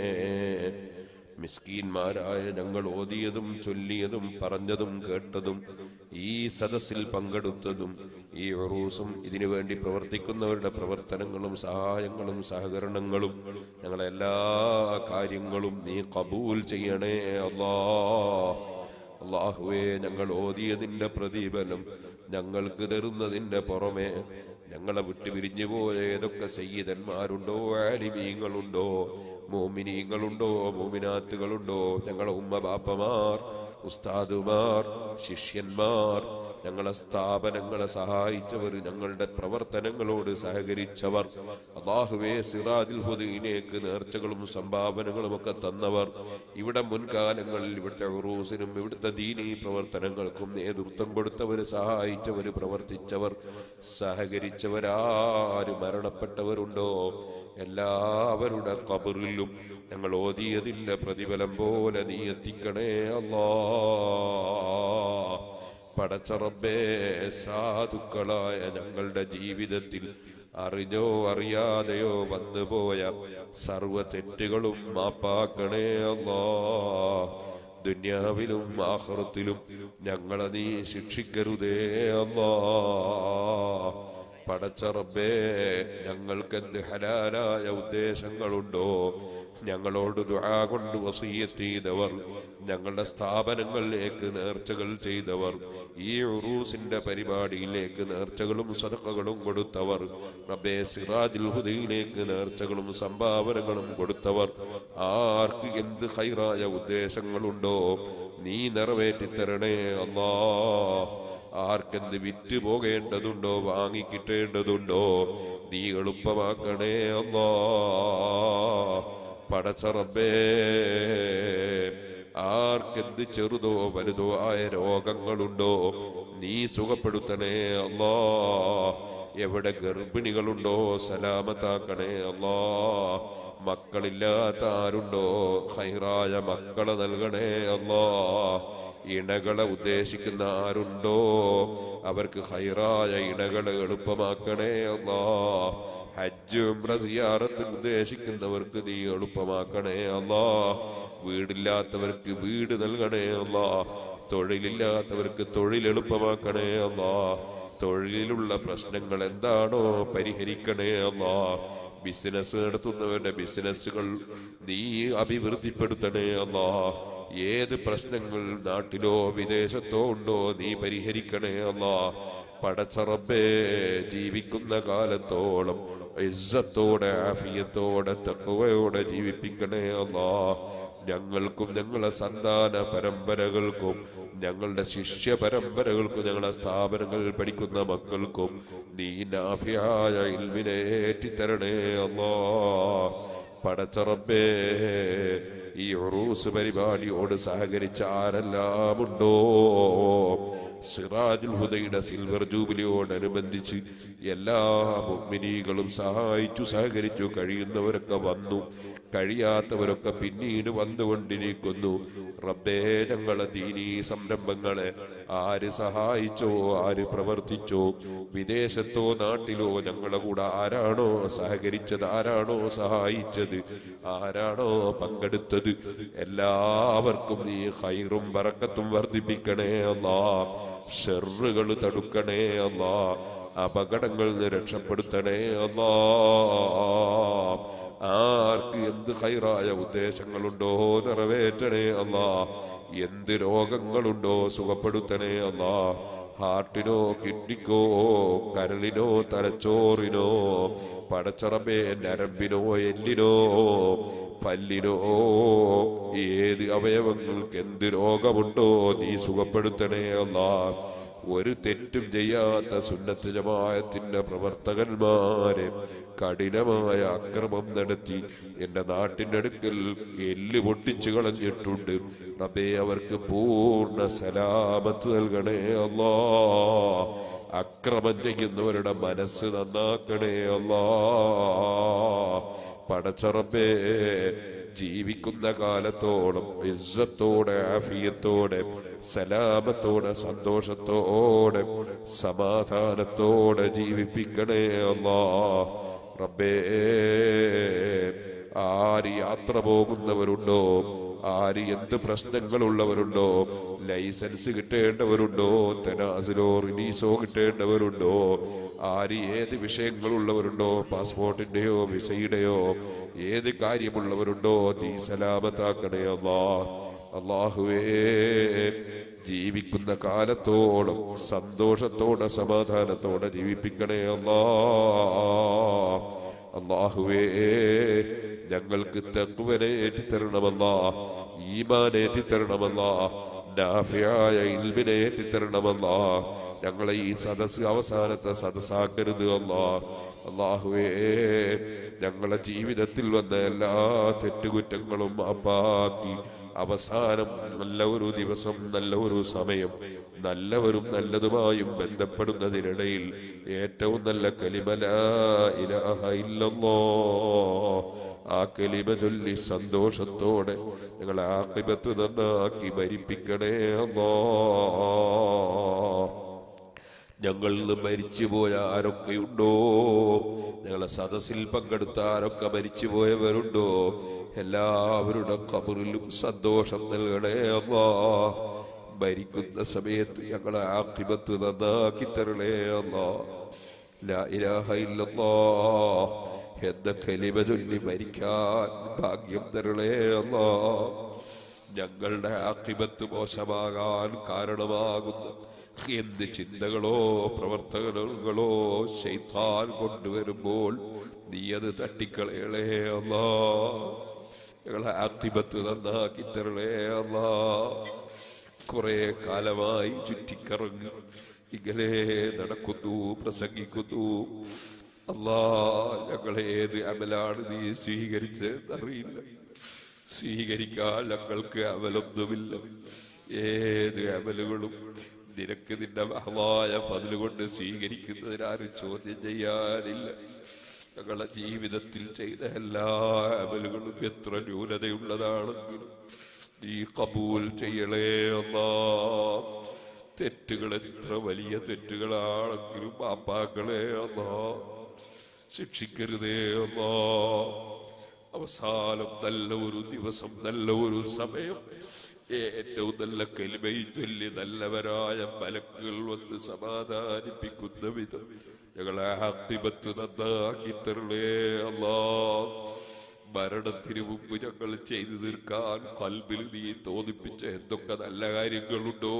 മിസ്കീന്മാരായ ഞങ്ങൾ ഓതിയതും ചൊല്ലിയതും പറഞ്ഞതും കേട്ടതും ഈ സദസ്സിൽ പങ്കെടുത്തതും ഈ ഉറൂസും ഇതിനു വേണ്ടി പ്രവർത്തിക്കുന്നവരുടെ പ്രവർത്തനങ്ങളും സഹായങ്ങളും സഹകരണങ്ങളും ഞങ്ങളെ എല്ലാ കാര്യങ്ങളും നീ കബൂൽ ചെയ്യണേ അല്ലാ അള്ളാഹുവേ ഞങ്ങൾ ഓതിയതിന്റെ പ്രതിഫലം ഞങ്ങൾക്ക് തരുന്നതിന്റെ പുറമെ ഞങ്ങളെ വിട്ടു പിരിഞ്ഞു പോയ ഏതൊക്കെ സയ്യിദന്മാരുണ്ടോ ആലിമീങ്ങളുണ്ടോ മോമിനീങ്ങളുണ്ടോ മോമിനാത്തുകളുണ്ടോ ഞങ്ങളെ ഉമ്മ ബാപ്പമാർ ഉസ്താദുമാർ ശിഷ്യന്മാർ ഞങ്ങളെ സ്ഥാപനങ്ങളെ സഹായിച്ചവർ ഞങ്ങളുടെ പ്രവർത്തനങ്ങളോട് സഹകരിച്ചവർ അള്ളാഹുവേ സിറാദിൽ ഹുദീനേക്ക് നേർച്ചകളും സംഭാവനകളും ഒക്കെ തന്നവർ ഇവിടെ മുൻകാലങ്ങളിൽ ഇവിടുത്തെ ഉറൂസിനും ഇവിടുത്തെ ദീനീ പ്രവർത്തനങ്ങൾക്കും നേതൃത്വം കൊടുത്തവർ സഹായിച്ചവർ പ്രവർത്തിച്ചവർ സഹകരിച്ചവരാര് മരണപ്പെട്ടവരുണ്ടോ എല്ലാവരുടെ കബറിലും ഞങ്ങൾ ഓതിയതിന്റെ പ്രതിഫലം പോലെ നീ എത്തിക്കണേ അല്ലാ പടച്ചറബേ സാധുക്കളായ ഞങ്ങളുടെ ജീവിതത്തിൽ അറിഞ്ഞോ അറിയാതെയോ വന്നുപോയ സർവ തെറ്റുകളും മാപ്പാക്കണേ അല്ലാ ദുന്യാവിലും ആഹ്റത്തിലും ഞങ്ങളെ നീ ശിക്ഷിക്കരുതേ അല്ലാ പടച്ചറബേ ഞങ്ങൾക്ക് എന്ത് ഹലാലായ ഉദ്ദേശങ്ങളുണ്ടോ ഞങ്ങളോട് ദുആ കൊണ്ട് വസീയത്ത് ചെയ്തവർ ഞങ്ങളുടെ സ്ഥാപനങ്ങളിലേക്ക് നേർച്ചകൾ ചെയ്തവർ ഈ ഉറൂസിന്റെ പരിപാടിയിലേക്ക് നേർച്ചകളും സദക്കകളും കൊടുത്തവർ റബ്ബേ സിറാജുൽ ഹുദയിലേക്ക് നേർച്ചകളും സംഭാവനകളും കൊടുത്തവർ ആർക്ക് എന്ത് ഹൈറായ ഉദ്ദേശങ്ങളുണ്ടോ നീ നിറവേറ്റിത്തരണേ അല്ലാ ആർക്കെന്ത് വിറ്റ് പോകേണ്ടതുണ്ടോ വാങ്ങിക്കിട്ടേണ്ടതുണ്ടോ നീ എളുപ്പമാക്കണേ അല്ലാ പടച്ചറബേ ആർക്കെന്ത് ചെറുതോ വലുതോ ആയ രോഗങ്ങളുണ്ടോ നീ സുഖപ്പെടുത്തണേ അല്ലാ എവിടെ ഗർഭിണികളുണ്ടോ സലാമത്താക്കണേ അല്ലാ മക്കളില്ലാത്ത ആരുണ്ടോ ഹൈറായ മക്കളെ നൽകണേ അല്ലാ ഇണകളെ ഉദ്ദേശിക്കുന്ന ആരുണ്ടോ അവർക്ക് ഹൈറായ ഇണകളെ എളുപ്പമാക്കണേ അല്ലാ ഹജ്ജ് ഉംറ സിയാറത്ത് ഉദ്ദേശിക്കുന്നവർക്ക് നീ എളുപ്പമാക്കണേ അല്ലാ വീടില്ലാത്തവർക്ക് വീട് നൽകണേ അല്ലാ തൊഴിലില്ലാത്തവർക്ക് തൊഴിൽ എളുപ്പമാക്കണേ അല്ലാ തൊഴിലിലുള്ള പ്രശ്നങ്ങൾ എന്താണോ പരിഹരിക്കണേ അല്ലാ ബിസിനസ് നടത്തുന്നവരുടെ ബിസിനസ്സുകൾ നീ അഭിവൃദ്ധിപ്പെടുത്തണേ അല്ലാ ഏത് പ്രശ്നങ്ങൾ നാട്ടിലോ വിദേശത്തോ ഉണ്ടോ നീ പരിഹരിക്കണേ അല്ലാ പടച്ചറബേ ജീവിക്കുന്ന കാലത്തോളം ഇസ്സത്തോടെ ആഫിയത്തോടെ തക്കവയോടെ ജീവിപ്പിക്കണേ അല്ലാ ഞങ്ങൾക്കും ഞങ്ങളെ സന്താന പരമ്പരകൾക്കും ഞങ്ങളുടെ ശിഷ്യ പരമ്പരകൾക്കും ഞങ്ങളെ സ്ഥാപനങ്ങളിൽ പഠിക്കുന്ന മക്കൾക്കും നീ നാഫിയായ ഇൽമിനെ ഏറ്റിത്തരണേ അല്ലാ പടച്ചറബേ ഈ ഉറൂസ് പരിപാടിയോട് സഹകരിച്ച ആരെല്ലാം ഉണ്ടോ സിറാജുൽ ഹുദയുടെ സിൽവർ ജൂബിലിയോടനുബന്ധിച്ച് എല്ലാ മുഗ്മിനീകളും സഹായിച്ചു സഹകരിച്ചു കഴിയുന്നവരൊക്കെ വന്നു കഴിയാത്തവരൊക്കെ പിന്നീട് വന്നുകൊണ്ടിരിക്കുന്നു റബ്ബേ ഞങ്ങളെ ദീനീ സംരംഭങ്ങളെ ആര് സഹായിച്ചോ ആര് പ്രവർത്തിച്ചോ വിദേശത്തോ നാട്ടിലോ ഞങ്ങളെ കൂടെ ആരാണോ സഹകരിച്ചത് ആരാണോ സഹായിച്ചത് ആരാണോ പങ്കെടുത്തത് എല്ലാവർക്കും നീ ഹൈറും ബറക്കത്തും വർദ്ധിപ്പിക്കണേ അല്ലാ ഷെറുകൾ തടുക്കണേ അല്ലാ അപകടങ്ങളിൽ നിന്ന് രക്ഷപ്പെടുത്തണേ അല്ലാ ആർക്ക് എന്ത് ഹൈറായ ഉദ്ദേശങ്ങളുണ്ടോ നിറവേറ്റണേ അല്ലാ എന്ത് രോഗങ്ങളുണ്ടോ സുഖപ്പെടുത്തണേ അല്ലാ ഹാർട്ടിനോ കിഡ്നിക്കോ കരളിനോ തലച്ചോറിനോ പടച്ചറബേ നരമ്പിനോ എല്ലിനോ പല്ലിനോ ഏത് അവയവങ്ങൾക്ക് എന്ത് രോഗമുണ്ടോ നീ സുഖപ്പെടുത്തണേ അല്ലാ ഒരു തെറ്റും ചെയ്യാത്ത സുന്നത്ത് ജമായത്തിന്റെ പ്രവർത്തകന്മാരെ കഠിനമായ അക്രമം നടത്തി എന്റെ നാട്ടിന്റെ അടുക്കൽ എല്ല് പൊട്ടിച്ചു കളഞ്ഞിട്ടുണ്ട് റബ്ബേ അവർക്ക് പൂർണ്ണ സലാമത്ത് നൽകണേ അല്ലാ അക്രമം ചെയ്യുന്നവരുടെ മനസ്സ് നന്നാക്കണേ അല്ലാ പടച്ചറബേ ജീവിക്കുന്ന കാലത്തോളം ഇസ്സത്തോടെ ആഫിയത്തോടെ സലാമത്തോടെ സന്തോഷത്തോടെ സമാധാനത്തോടെ ജീവിപ്പിക്കണേ അല്ലാ റബ്ബേ ആര് യാത്ര പോകുന്നവരുണ്ടോ ആര് എന്ത് പ്രശ്നങ്ങളുള്ളവരുണ്ടോ ലൈസൻസ് കിട്ടേണ്ടവരുണ്ടോ തെനാസിലോ റിലീസോ കിട്ടേണ്ടവരുണ്ടോ ആര് ഏത് വിഷയങ്ങളുള്ളവരുണ്ടോ പാസ്പോർട്ടിന്റെയോ വിസയുടെയോ ഏത് കാര്യമുള്ളവരുണ്ടോ നീ സലാമത്താക്കണേ അല്ലാ അള്ളാഹുവേ ജീവിക്കുന്ന കാലത്തോളം സന്തോഷത്തോടെ സമാധാനത്തോടെ ജീവിപ്പിക്കണേ അല്ലാ അള്ളാഹുവേ ഞങ്ങൾക്ക് തക്കുവനേറ്റി തരണമല്ല ഈമാനേറ്റി തരണമല്ല നാഫിയായ ഇൽമിനേറ്റി തരണമല്ല ഞങ്ങളെ ഈ സദസ് അവസാനത്തെ സദസ്സാക്കരുത് അല്ലാ അള്ളാഹുവേ ഞങ്ങളെ ജീവിതത്തിൽ വന്ന എല്ലാ തെറ്റുകുറ്റങ്ങളും മാപ്പാക്കി അവസാനം നല്ല ഒരു ദിവസം നല്ല ഒരു സമയം നല്ലവരും നല്ലതുമായും ബന്ധപ്പെടുന്നതിനിടയിൽ ഏറ്റവും നല്ല കലിമല ഇലാഹ ഇല്ലല്ലോ ആ കലിമ ചൊല്ലി സന്തോഷത്തോടെ ഞങ്ങളെ ആക്കിബത്ത് നന്നാക്കി മരിപ്പിക്കണേ അല്ലോ ഞങ്ങളിൽ നിന്ന് മരിച്ചുപോയ ആരൊക്കെയുണ്ടോ ഞങ്ങളെ സദസ്സിൽ പങ്കെടുത്ത ആരൊക്കെ മരിച്ചുപോയവരുണ്ടോ എല്ലാവരുടെ കബറിലും സന്തോഷം നൽകണേ അല്ലാ മരിക്കുന്ന സമയത്ത് ഞങ്ങളെ ആക്കിബത്ത് നന്നാക്കി തരണേ അല്ലാ ലാ ഇലാഹ ഇല്ലല്ലാ എന്ന കലിമ ചൊല്ലി മരിക്കാൻ ഭാഗ്യം തരണേ അല്ലാ ഞങ്ങളുടെ ആക്കിബത്ത് മോശമാകാൻ കാരണമാകുന്ന എന്ത് ചിന്തകളോ പ്രവർത്തനങ്ങളോ ശൈത്താൻ കൊണ്ടുവരുമ്പോൾ നീ അത് തട്ടിക്കളയണേ അല്ലാ ഞങ്ങളെ ആക്തിബത്ത് നന്നാക്കി തരണേ അല്ലാ കുറെ കാലമായി ചുറ്റിക്കറങ്ങി ഇങ്ങനെ നടക്കുന്നു പ്രസംഗിക്കുന്നു അല്ലാ ഞങ്ങളെ ഏത് അമലാണ് നീ സ്വീകരിച്ചതെന്നറിയില്ല സ്വീകരിക്കാൻ ഞങ്ങൾക്ക് അമലൊന്നുമില്ല ഏത് അമലുകളും നിനക്ക് നിന്റെ മഹമായ ഫതില് കൊണ്ട് സ്വീകരിക്കുന്നതിനാരും ചോദ്യം ചെയ്യാനില്ല ഞങ്ങളുടെ ജീവിതത്തിൽ ചെയ്ത എല്ലാ അമലുകളും എത്ര ന്യൂനതയുള്ളതാണെങ്കിലും നീ കബൂൽ ചെയ്യണേ അല്ലാ തെറ്റുകൾ എത്ര വലിയ തെറ്റുകളാണെങ്കിലും പാപ്പാക്കളെ അല്ലാ ശിക്ഷിക്കരുതേ അല്ലാ അവസാനം നല്ല ഒരു ദിവസം നല്ല ഒരു സമയം ഏറ്റവും നല്ല കെലിമയും ചൊല്ലി നല്ലവരായ മലക്കുകൾ വന്ന് സമാധാനിപ്പിക്കുന്ന വിധം ഞങ്ങളെ ആക്തിപത്ത് നന്നാക്കി തരണേ അല്ലാ മരണത്തിന് മുമ്പ് ഞങ്ങൾ ചെയ്തു തീർക്കാൻ കൽബിൽ നീ തോന്നിപ്പിച്ച എന്തൊക്കെ നല്ല കാര്യങ്ങളുണ്ടോ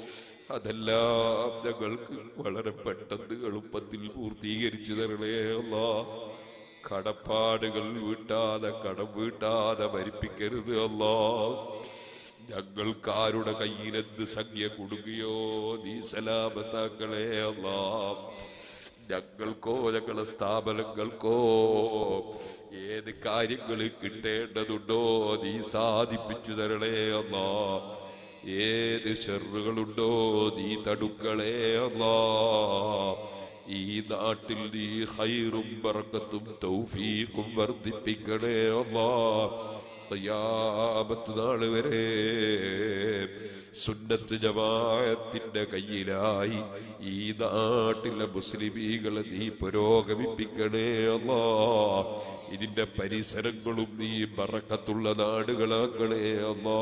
അതെല്ലാം ഞങ്ങൾക്ക് വളരെ പെട്ടെന്ന് എളുപ്പത്തിൽ പൂർത്തീകരിച്ചു തരണേ അല്ലാ കടപ്പാടുകൾ വീട്ടാതെ കടം വീട്ടാതെ മരിപ്പിക്കരുത് അല്ലാ ഞങ്ങൾക്കാരുടെ കയ്യിൽ എന്ത് സംഖ്യ കുടുങ്ങിയോ നീ സലാമത്താക്കളെ അല്ലാ ഞങ്ങൾക്കോ ഞങ്ങളെ സ്ഥാപനങ്ങൾക്കോ ഏത് കാര്യങ്ങൾ കിട്ടേണ്ടതുണ്ടോ നീ സാധിപ്പിച്ചു തരണേ അല്ലാ ഏത് ഷെറുകളുണ്ടോ നീ തടുക്കളേ അല്ലാ ഈ നാട്ടിൽ നീ ഹൈറും ബറക്കത്തും തൗഫീഖും വർദ്ധിപ്പിക്കണേ അല്ലാ ഖിയാമത്ത് നാള് വരെ സുന്നത്ത് ജമാഅത്തിന്റെ കയ്യിലായി ഈ നാട്ടിലെ മുസ്ലിമീകളെ നീ പുരോഗമിപ്പിക്കണേ അല്ലാ ഇതിന്റെ പരിസരങ്ങളും നീ ബറക്കത്തുള്ള നാടുകളാക്കണേ അല്ലാ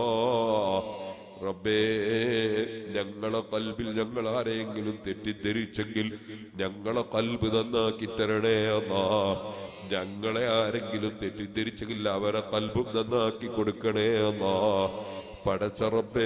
റബ്ബേ ഞങ്ങളെ കൽബിൽ ഞങ്ങൾ ആരെങ്കിലും തെറ്റിദ്ധരിച്ചെങ്കിൽ ഞങ്ങളെ കൽബ് നന്നാക്കി തരണേ അല്ലാ ഞങ്ങളെ ആരെങ്കിലും തെറ്റിദ്ധരിച്ചെങ്കിൽ അവരെ കൽബും നന്നാക്കി കൊടുക്കണേ അല്ലാ പടച്ചറബേ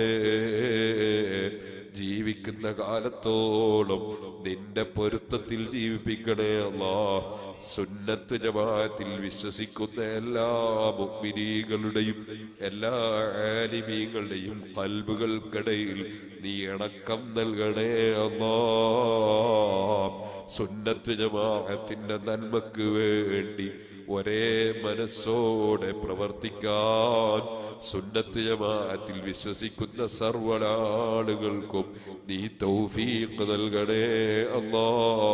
ജീവിക്കുന്ന കാലത്തോളം നിന്റെ പൊരുത്തത്തിൽ ജീവിപ്പിക്കണേ അല്ലാ സുന്നത്ത് ജമാഅത്തിൽ വിശ്വസിക്കുന്ന എല്ലാ മുഗ്മിനീകളുടെയും എല്ലാ ആലിമീങ്ങളുടെയും കൽബുകൾക്കിടയിൽ നീ ഇണക്കം നൽകണേ അല്ലാ സുന്നത്ത് ജമാഅത്തിന്റെ നന്മക്ക് വേണ്ടി ഒരേ മനസ്സോടെ പ്രവർത്തിക്കാൻ സുന്നത്ത് ജമാഅത്തിൽ വിശ്വസിക്കുന്ന സർവ്വനാളുകൾക്കും നീ തൗഫീഖ് നൽകണേ അല്ലാ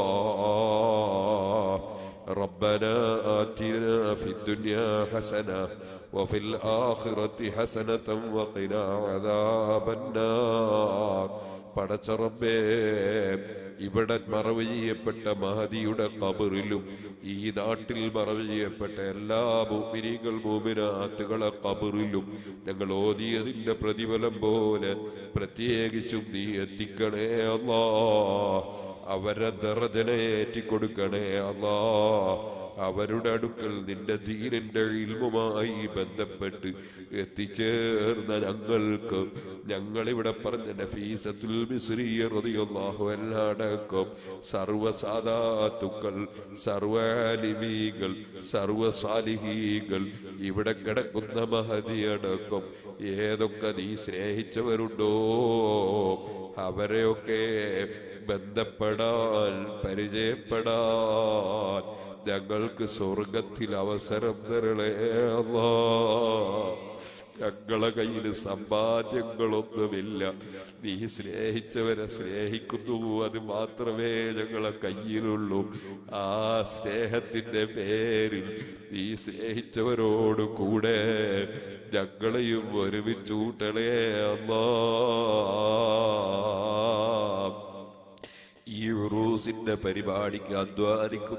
ربنا آتنا في الدنيا حسنة وفي الآخرة حسنة وقنا عذاب النار പടച്ചറബേ ഇവിടെ മറവ് ചെയ്യപ്പെട്ട മഹദിയുടെ കബറിലും ഈ നാട്ടിൽ മറവ് ചെയ്യപ്പെട്ട എല്ലാ ഭൂമിനികൾ ഭൂമിനാത്തുകളെ കബറിലും ഞങ്ങൾ ഓതിയതിന്റെ പ്രതിഫലം പോലെ പ്രത്യേകിച്ചും നീ എത്തിക്കണേ അല്ലാ അവരെ ദറജനെ ഏറ്റിക്കൊടുക്കണേ അല്ലാ അവരുടെ അടുക്കൽ നിന്റെ ദീനിന്റെ ഇൽമുമായി ബന്ധപ്പെട്ട് എത്തിച്ചേർന്ന ഞങ്ങൾക്ക് ഞങ്ങളിവിടെ പറഞ്ഞ നഫീസത്തുൽ മിസ്രിയ റളിയല്ലാഹു അൻഹ അടക്കം സർവസാദാത്തുക്കൾ സർവാലിമീകൾ സർവസാലിഹീകൾ ഇവിടെ കിടക്കുന്ന മഹതിയടക്കം ഏതൊക്കെ നീ സ്നേഹിച്ചവരുണ്ടോ അവരെയൊക്കെ ബന്ധപ്പെടാൻ പരിചയപ്പെടാൻ ഞങ്ങൾക്ക് സ്വർഗത്തിൽ അവസരം തരണേ അല്ലാ ഞങ്ങളെ കയ്യിൽ സമ്പാദ്യങ്ങളൊന്നുമില്ല നീ സ്നേഹിച്ചവരെ സ്നേഹിക്കുന്നു അത് മാത്രമേ ഞങ്ങളെ കയ്യിലുള്ളൂ ആ സ്നേഹത്തിന്റെ പേരിൽ നീ സ്നേഹിച്ചവരോട് കൂടെ ഞങ്ങളെയും ഒരുമിച്ച് കൂട്ടണേ അല്ലാ ഈ ഉറൂസിന്റെ പരിപാടിക്ക് അധ്വാനിക്കും